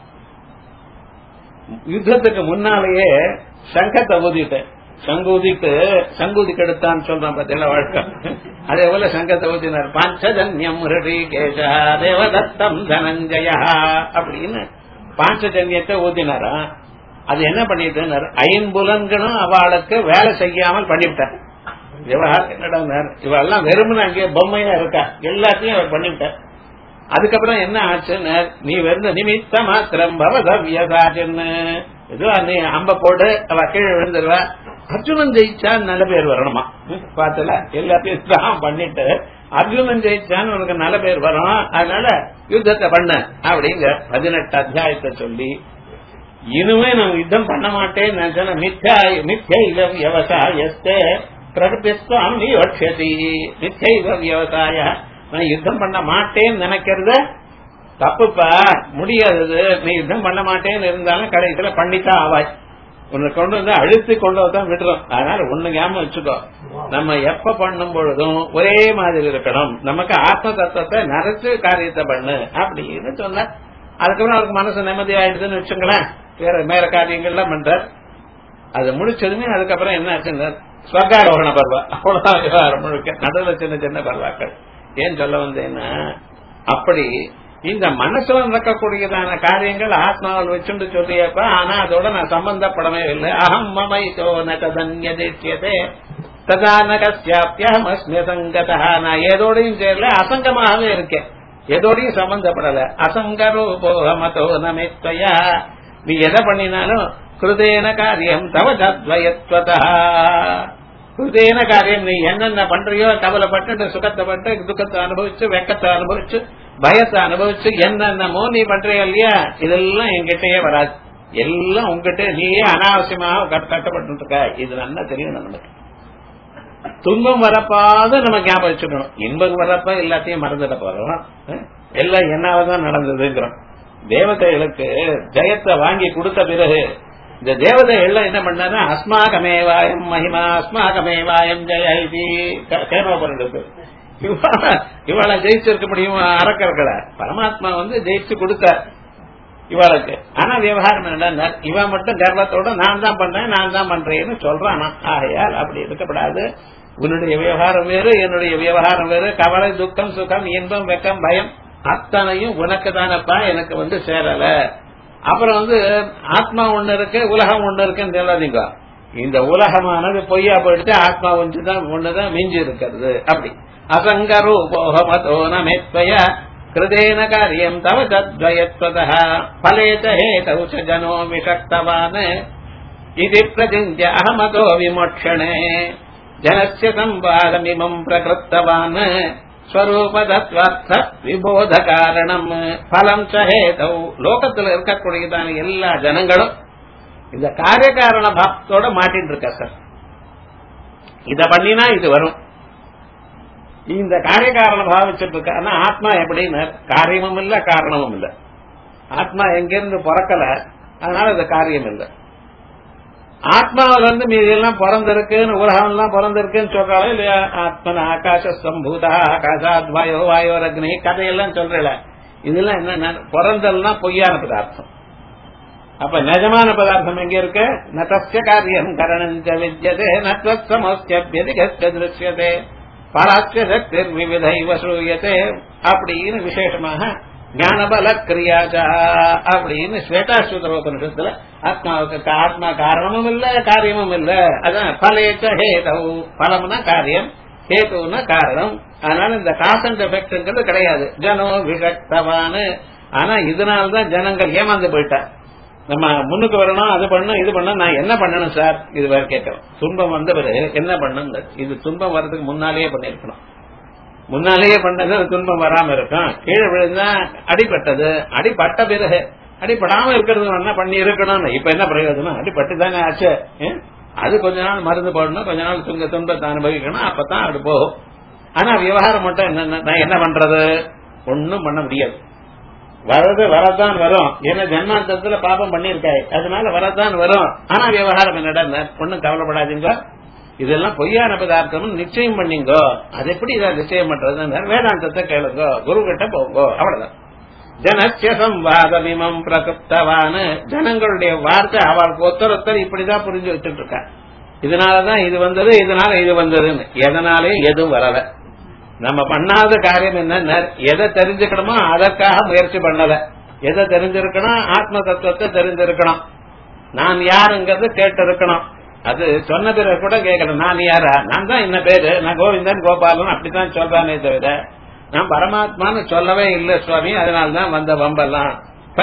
யுத்தத்துக்கு முன்னாலேயே சங்கத்தை ஊதிட்டேன் சங்கூதிக்கு சங்கூதிக்கு எடுத்தான்னு சொல்றான் பத்தியில வழக்கம் அதே போல சங்கத்தை ஊதினார் பாஞ்சஜன்யம் ஹிருஷிகேஷா தேவதத்தம் தனஞ்சயா அப்படின்னு பாஞ்சஜன்யத்தை ஊதினாரா அது என்ன பண்ணிட்டு ஐம்புலன்களும் அவளுக்கு வேலை செய்யாமல் பண்ணிவிட்டார் விவகாரம் என்னடா இவெல்லாம் வெறுமனே அங்கே பொம்மையா இருக்கா எல்லாத்தையும் அவர் பண்ணிவிட்டார் அதுக்கப்புறம் என்ன ஆச்சுன்னு நீ வெறும் நிமித்த மாத்திரம் பவதவியதாஜன்னு ஏதோ நீ அம்ப போடு அவ கீழே விழுந்துருவா அர்ஜுனன் ஜெயிச்சா நல்ல பேர் வரணுமா பாத்துல எல்லாத்தையும் தான் பண்ணிட்டு அர்ஜுனன் ஜெயிச்சான்னு உனக்கு நல்ல பேர் வரும் அதனால யுத்தத்தை பண்ண அப்படிங்க பதினெட்டு அத்தியாயத்தை சொல்லி இனிமே நான் யுத்தம் பண்ண மாட்டேன்னு நினைச்சேன் மித்யா மித்ய விவசாயஸ்தே பிரகபிஸ்வாம் நீ வட்சதி மித்ய விவசாய நான் யுத்தம் பண்ண மாட்டேன்னு நினைக்கிறது தப்புப்பா முடியாதது நீ யுத்தம் பண்ண மாட்டேன்னு இருந்தாலும் கடைசியில பண்ணித்தான் ஆவாய் உன்னை கொண்டு வந்து அழுத்தி கொண்டு வந்து விடுறோம் அதனால ஒண்ணு ஞாபகம் வச்சுக்கோ நம்ம எப்ப பண்ணும் பொழுதும் ஒரே மாதிரி இருக்கணும் நமக்கு ஆத்ம தத்துவத்தை நிறைச்சு காரியத்தை பண்ணு அப்படின்னு சொன்ன அதுக்கப்புறம் அவருக்கு மனசு நிம்மதி ஆயிடுதுன்னு வச்சுங்களேன் வேற மேல காரியங்கள்லாம் பண்றார் அது முடிச்சதுமே அதுக்கப்புறம் என்ன ஆச்சுன்னு ஸ்வர்காரோகண பருவா அவ்வளவுதான் விவகாரம் முழுக்க நடுவில் சின்ன சின்ன பருவாக்கள் ஏன் சொல்ல வந்தேன்னா அப்படி இந்த மனசுல நடக்கக்கூடியதான காரியங்கள் ஆத்மாவில் வச்சுட்டு சொல்லியப்ப ஆனா அதோட நான் சம்பந்தப்படவே இல்லை அகம் மமைதோ நதன்யதே ததா நகசியாப்பியமஸ்மிய சங்கதா நான் ஏதோடையும் சேரல அசங்கமாகவே இருக்கேன் எதோடையும் சம்பந்தப்படல அசங்கரூபோகமதோ நமித்வயா நீ எதை பண்ணினாலும் கிருதேன காரியம் தவ தத்வயத்வதா கிருதேன காரியம் நீ என்னென்ன பண்றியோ கவலைப்பட்டு சுகத்தை பட்டு துக்கத்தை அனுபவிச்சு வெக்கத்தை அனுபவிச்சு பயத்தை அனுபவிச்சு என்னென்னமோ நீ பண்றிய இல்லையா இதெல்லாம் என்கிட்டயே வராது எல்லாம் உங்ககிட்ட நீயே அனாவசியமாக கட்டப்பட்டு இருக்க இது நல்லா தெரியும் நமக்கு துன்பம் வரப்பாத நம்ம ஞாபகம் வச்சுக்கணும் இன்பம் வரப்ப எல்லாத்தையும் மறந்துட போறோம் எல்லாம் என்னாலதான் நடந்ததுங்கிறோம் தேவதைகளுக்கு ஜெயத்தை வாங்கி கொடுத்த பிறகு இந்த தேவதைகள் என்ன பண்ணா அஸ்மாகமேவாயம் மகிமா அஸ்மாகமேவாயம் ஜெய இது கேமபுரம் இருக்கு இவாளை ஜெயிச்சிருக்க முடியும் அறக்கர்களை பரமாத்மா வந்து ஜெயிச்சு கொடுத்தார் இவாளுக்கு ஆனா விவகாரம் என்ன இவன் மட்டும் கர்வத்தோட நான் தான் பண்றேன் நான் தான் பண்றேன்னு சொல்றான் ஆகையால் அப்படி இருக்கப்படாது உன்னுடைய விவகாரம் வேறு என்னுடைய விவகாரம் வேறு கவலை துக்கம் சுகம் இன்பம் வெக்கம் பயம் அத்தனையும் உனக்கு தானப்பா எனக்கு வந்து சேரல அப்புறம் வந்து ஆத்மா ஒண்ணு இருக்கு உலகம் ஒண்ணு இருக்குன்னு சொல்லாதீங்க இந்த உலகமானது பொய்யா போயிட்டு ஆத்மா ஒன்றுதான் ஒண்ணுதான் மிஞ்சி இருக்கிறது அப்படி அசங்கரூபோகமதோ நமெத்வய கிருதேன காரியம் தவ தத்வயத்வத பலேத ஹேதௌ ச ஜனோ விசக்தவான் இது பிரதிஞ்சிய அகமதோ விமோட்சணே ஜனஸ்ய சம்பாதமிமம் பிரகிருத்தவான் ஸ்வரூபதத்வர்த்த விபோத காரணம் பலம் சஹேதௌ லோகத்துல இருக்கக்கூடியதான எல்லா ஜனங்களும் இந்த காரியகாரண பாவத்தோட மாட்டின்னு இருக்க சார் இத பண்ணினா இது வரும் இந்த காரியகாரண பாவிச்சுட்டு இருக்க ஆனா ஆத்மா எப்படின்னு காரியமும் இல்ல காரணமும் இல்ல ஆத்மா எங்கிருந்து பிறக்கல அதனால இது காரியம் இல்லை ஆத்மாவில இருந்து மீதி எல்லாம் பிறந்திருக்குன்னு உலகம் எல்லாம் பிறந்திருக்குன்னு சொல்றாலும் இல்லையா ஆத்மன ஆகாச சம்பூதா ஆகாசாத் வாயோ வாயோர் அக்னி கதையெல்லாம் சொல்றல இதெல்லாம் என்ன பிறந்தெல்லாம் பொய்யான பதார்த்தம் அப்ப நிஜமான பதார்த்தம் எங்க இருக்கு நதஸ்ய காரியம் கரணஞ்ச வித்யதே நத்வத்சமோஸ்யபியதிகஸ்ய திருஷ்யதே பராட்ச சக்திர் விவிதை வசூயத்தே அப்படின்னு விசேஷமாக ஞானபல கிரியாஜா அப்படின்னு ஸ்வேதாஸ்வதர உபனிஷத்துல ஆத்மாவுக்கு ஆத்மா காரணமும் இல்ல காரியமும் இல்ல அதான் பலேச்ச ஹேதவு பலம்னா காரியம் ஹேதுன்னா காரணம் அதனால இந்த காஸ் அண்ட் எஃபெக்ட்ங்கிறது கிடையாது ஜனோ விகக்தவான்னு ஆனா இதனால்தான் ஜனங்கள் ஏமாந்து போயிட்டா நம்ம முன்னுக்கு வரணும் அது பண்ணணும் இது பண்ணணும் நான் என்ன பண்ணணும் சார் இது வேற கேட்கறோம் துன்பம் வந்த பிறகு என்ன பண்ணணும் இது துன்பம் வர்றதுக்கு முன்னாலேயே பண்ணிருக்கணும் முன்னாலேயே பண்ணது அது துன்பம் வராம இருக்கும் கீழே விழுந்தா அடிபட்டது அடிபட்ட பிறகு அடிபடாம இருக்கிறது என்ன பண்ணி இருக்கணும் இப்ப என்ன பிரயோஜனம் அடிபட்டு தானே ஆச்சு ஏன்? அது கொஞ்ச நாள் மருந்து போடணும் கொஞ்ச நாள் துங்க துன்பத்தை அனுபவிக்கணும் அப்பதான் அது போகும் ஆனா விவகாரம் மட்டும் என்ன நான் என்ன பண்றது ஒன்னும் பண்ண முடியாது வரது வரதான் வரும் ஏன்னா ஜன்மாந்தத்துல பாபம் பண்ணிருக்காய் அதனால வரதான் வரும் ஆனா விவகாரம் என்னடா ஒன்னும் கவலைப்படாதீங்க இதெல்லாம் பொய்யான பதார்த்தம் நிச்சயம் பண்ணீங்கோ அது எப்படி இதை நிச்சயம் பண்றது வேதாந்தத்தை கேளுங்க குரு கிட்ட போங்கோ அவ்வளவுதான் ஜனசிய சம்வாத விமம் பிரகுப்தவான ஜனங்களுடைய வார்த்தை அவளுக்கு ஒருத்தர் ஒருத்தர் இப்படிதான் புரிஞ்சு வச்சுட்டு இருக்கா இதனாலதான் இது வந்தது இதனால இது வந்ததுன்னு எதனாலையும் எதுவும் வரல நம்ம பண்ணாத காரியம் என்ன எதை தெரிஞ்சுக்கணுமோ அதற்காக முயற்சி பண்ணல எதை தெரிஞ்சிருக்கணும் ஆத்ம தத்துவத்தை தெரிஞ்சிருக்கணும் நான் யாருங்கிறது கேட்டு இருக்கணும் அது சொன்ன பிறகு கூட கேட்கணும் நான் யாரா நான் தான் என்ன பேரு நான் கோவிந்தன் கோபாலன் அப்படித்தான் சொல்றானே தவிர நான் பரமாத்மான்னு சொல்லவே இல்லை சுவாமி அதனால்தான் வந்த வம்பெல்லாம்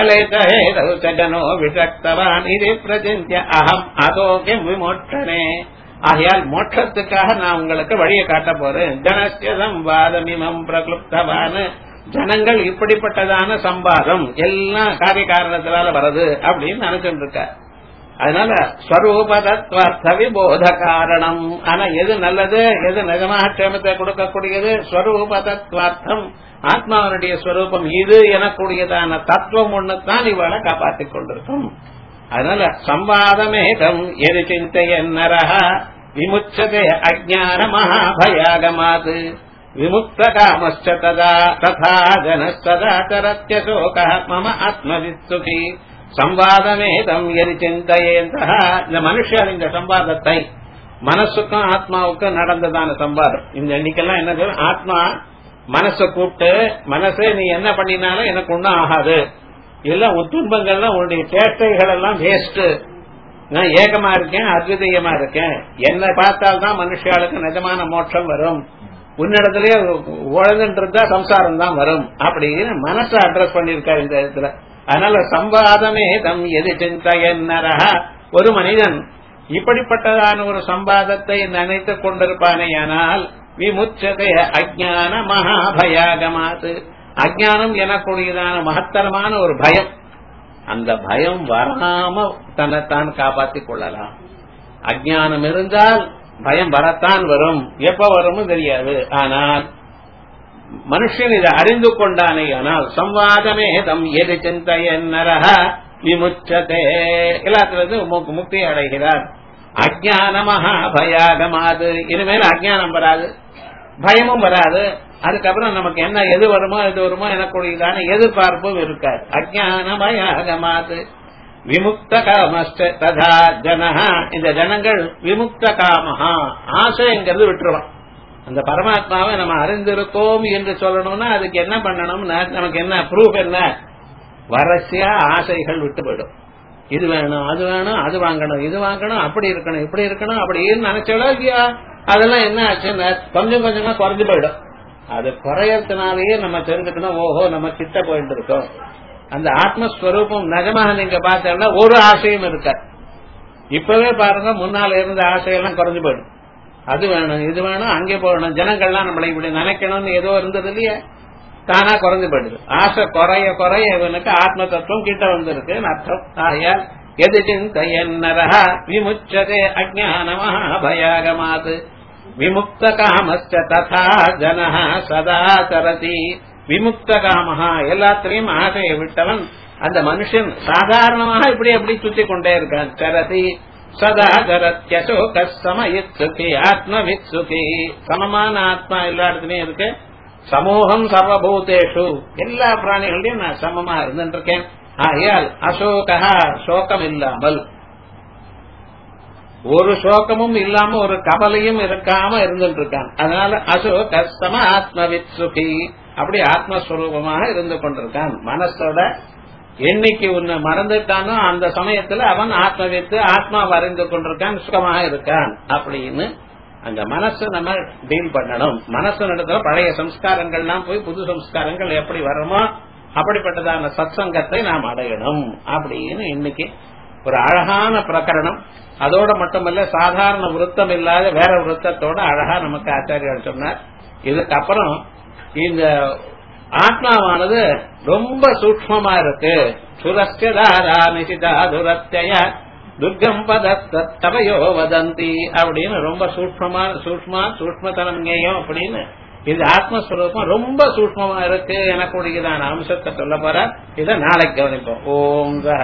பலேதோ விசக்தவான் இது பிரஜிந்திய அகம் அதோகே விமோட்டனே ஆகையால் மோட்சத்துக்காக நான் உங்களுக்கு வழியை காட்ட போறேன் ஜனசிய சம்பாதமிமம் பிரகுப்தவான் ஜனங்கள் இப்படிப்பட்டதான சம்பாதம் எல்லாம் காரிய காரணத்தினால வருது அப்படின்னு நினைச்சுட்டு இருக்க அதனால ஸ்வரூபதத்வார்த்த விபோத காரணம் ஆனா எது நல்லது எது நிஜமாக க்ஷேமத்தை கொடுக்கக்கூடியது ஸ்வரூபதத்வார்த்தம் ஆத்மாவனுடைய ஸ்வரூபம் இது எனக்கூடியதான தத்துவம் ஒண்ணுதான் இவளை காப்பாற்றிக் கொண்டிருக்கும் அதனால சம்வாதமேகம் எது சிந்தையன்னரஹ விமுச்சதே அஜான மகாபயாகமாத் விமுக்த காமஸ்ச ததா ததா ஜனஸ்ததா சரத்ய சோக மம ஆத்மவிசுகி சம்வாதமேதம் எரி சிந்தையேந்த இந்த மனுஷர் இந்த சம்வாதத்தை மனசுக்கும் ஆத்மாவுக்கும் நடந்ததான சம்வாதம் இந்த எண்ணிக்கெல்லாம் என்ன ஆத்மா மனசை கூப்பிட்டு மனசே நீ என்ன பண்ணினாலும் எனக்கு ஒண்ணும் ஆகாது எல்லாம் உன் துன்பங்கள்லாம் உன்னுடைய சேஷ்டைகள் எல்லாம் வேஸ்ட் நான் ஏகமா இருக்கேன் அத்விதீயமா இருக்கேன் என்னை பார்த்தால்தான் மனுஷாளுக்கு நிஜமான மோட்சம் வரும் உன்னிடத்திலேயே உழந்துட்டு இருந்தா சம்சாரம் தான் வரும் அப்படின்னு மனசை அட்ரஸ் பண்ணிருக்காரு இந்த இடத்துல அதனால சம்பாதமே தம் எது சிந்தையன்னரா ஒரு மனிதன் இப்படிப்பட்டதான ஒரு சம்பாதத்தை நினைத்துக் கொண்டிருப்பானேயானால் விமுச்சதே அஜான மகாபயாகமாத்து அஜானம் எனக்கூடியதான மகத்தரமான ஒரு பயம் அந்த பயம் வராம தன்னைத்தான் காப்பாற்றிக் கொள்ளலாம் அஜானம் இருந்தால் பயம் வரத்தான் வரும் எப்ப வரும் தெரியாது ஆனால் மனுஷன் இதை அறிந்து கொண்டானே ஆனால் சம்வாதமே தம் எது சிந்தையன்னரக விமுச்சதே எல்லாத்திலிருந்து முக்தி அடைகிறார் அஜான மகாபயாகமாது இனிமேல் அஜானம் வராது பயமும் வராது அதுக்கப்புறம் நமக்கு என்ன எது வருமோ எது வருமோ எனக்குரியதான எதிர்பார்ப்பும் இருக்காது அஜான பயாகமாது விமுக்த காமஸ்ட ததா ஜனஹா இந்த ஜனங்கள் விமுக்த காமஹா ஆசைங்கிறது விட்டுருவான் அந்த பரமாத்மாவை நம்ம அறிந்திருக்கோம் என்று சொல்லணும்னா அதுக்கு என்ன பண்ணணும்னா நமக்கு என்ன ப்ரூஃப் என்ன வரிசையா ஆசைகள் விட்டு போயிடும் இது வேணும் அது வேணும் அது வாங்கணும் இது வாங்கணும் அப்படி இருக்கணும் இப்படி இருக்கணும் அப்படின்னு நினைச்சாலும் இல்லையா அதெல்லாம் என்ன ஆச்சுன்னா கொஞ்சம் கொஞ்சமா குறைஞ்சு போயிடும் அது குறையறதுனாலயே நம்ம தெரிஞ்சுக்கணும் ஓஹோ நம்ம கிட்ட போயிட்டு இருக்கோம் அந்த ஆத்மஸ்வரூபம் நிஜமாக நீங்க பார்த்தோம்னா ஒரு ஆசையும் இருக்க இப்பவே பாருங்க முன்னால இருந்த ஆசையெல்லாம் குறைஞ்சு போயிடும் அது வேணும் இது வேணும் அங்கே போகணும் ஜனங்கள்லாம் நம்மளை இப்படி நினைக்கணும்னு ஏதோ இருந்தது இல்லையா தானா குறைஞ்சு போயிடுது ஆசை குறைய குறைய இவனுக்கு ஆத்ம தத்துவம் கிட்ட வந்திருக்குன்னு அர்த்தம் ஆகையால் எது சிந்தையன்னரஹ விமுச்சதே அஜான மகாபயாகமாத் விமுக்த காமஸ்ச ததா ஜனஹ சதா சரதி விமுக்த காமஹா எல்லாத்திலையும் ஆசையை விட்டவன் அந்த மனுஷன் சாதாரணமாக இப்படி அப்படி சுத்தி கொண்டே இருக்கான் சரதி சதா சரத்யசோக சமயித்சுகி ஆத்மவித்சுகி சமமான ஆத்மா எல்லா இடத்துலயும் இருக்கு சமூகம் சர்வபூதேஷு எல்லா பிராணிகளையும் நான் சமமா இருந்துட்டு இருக்கேன் ஆகையால் அசோகா சோகம் இல்லாமல் ஒரு சோகமும் இல்லாம ஒரு கவலையும் இருக்காம இருந்துட்டு இருக்கான் அதனால அசோக சம ஆத்மவித் சுகி அப்படி ஆத்மஸ்வரூபமாக இருந்து கொண்டிருக்கான் மனசோட என்னைக்கு உன்னை மறந்துட்டானோ அந்த சமயத்துல அவன் ஆத்மவித்து ஆத்மா வரைந்து கொண்டிருக்கான் சுகமாக இருக்கான் அப்படின்னு அந்த மனசை நம்ம டீல் பண்ணணும் மனசு நடத்துல பழைய சம்ஸ்காரங்கள்லாம் போய் புது சம்ஸ்காரங்கள் எப்படி வருமோ அப்படிப்பட்டதான சத்சங்கத்தை நாம் அடையணும் அப்படின்னு இன்னைக்கு ஒரு அழகான பிரகரணம் அதோட மட்டுமல்ல சாதாரண விருத்தம் இல்லாத வேற விருத்தத்தோட அழகா நமக்கு ஆச்சாரியார் சொன்னார் இதுக்கப்புறம் இந்த ஆத்மாவானது ரொம்ப சூக்மமா இருக்கு சுரஸ்யதாரா நிசிதா துரத்திய துர்கம் பதத்தவையோ வதந்தி அப்படின்னு ரொம்ப சூக்மமா சூக்மா சூக்மதனம் ஞேயம் அப்படின்னு இது ஆத்மஸ்வரூபம் ரொம்ப சூக்மமா இருக்கு எனக்கூடியதான அம்சத்தை சொல்ல போற இதை நாளைக்கு கவனிப்போம் ஓம்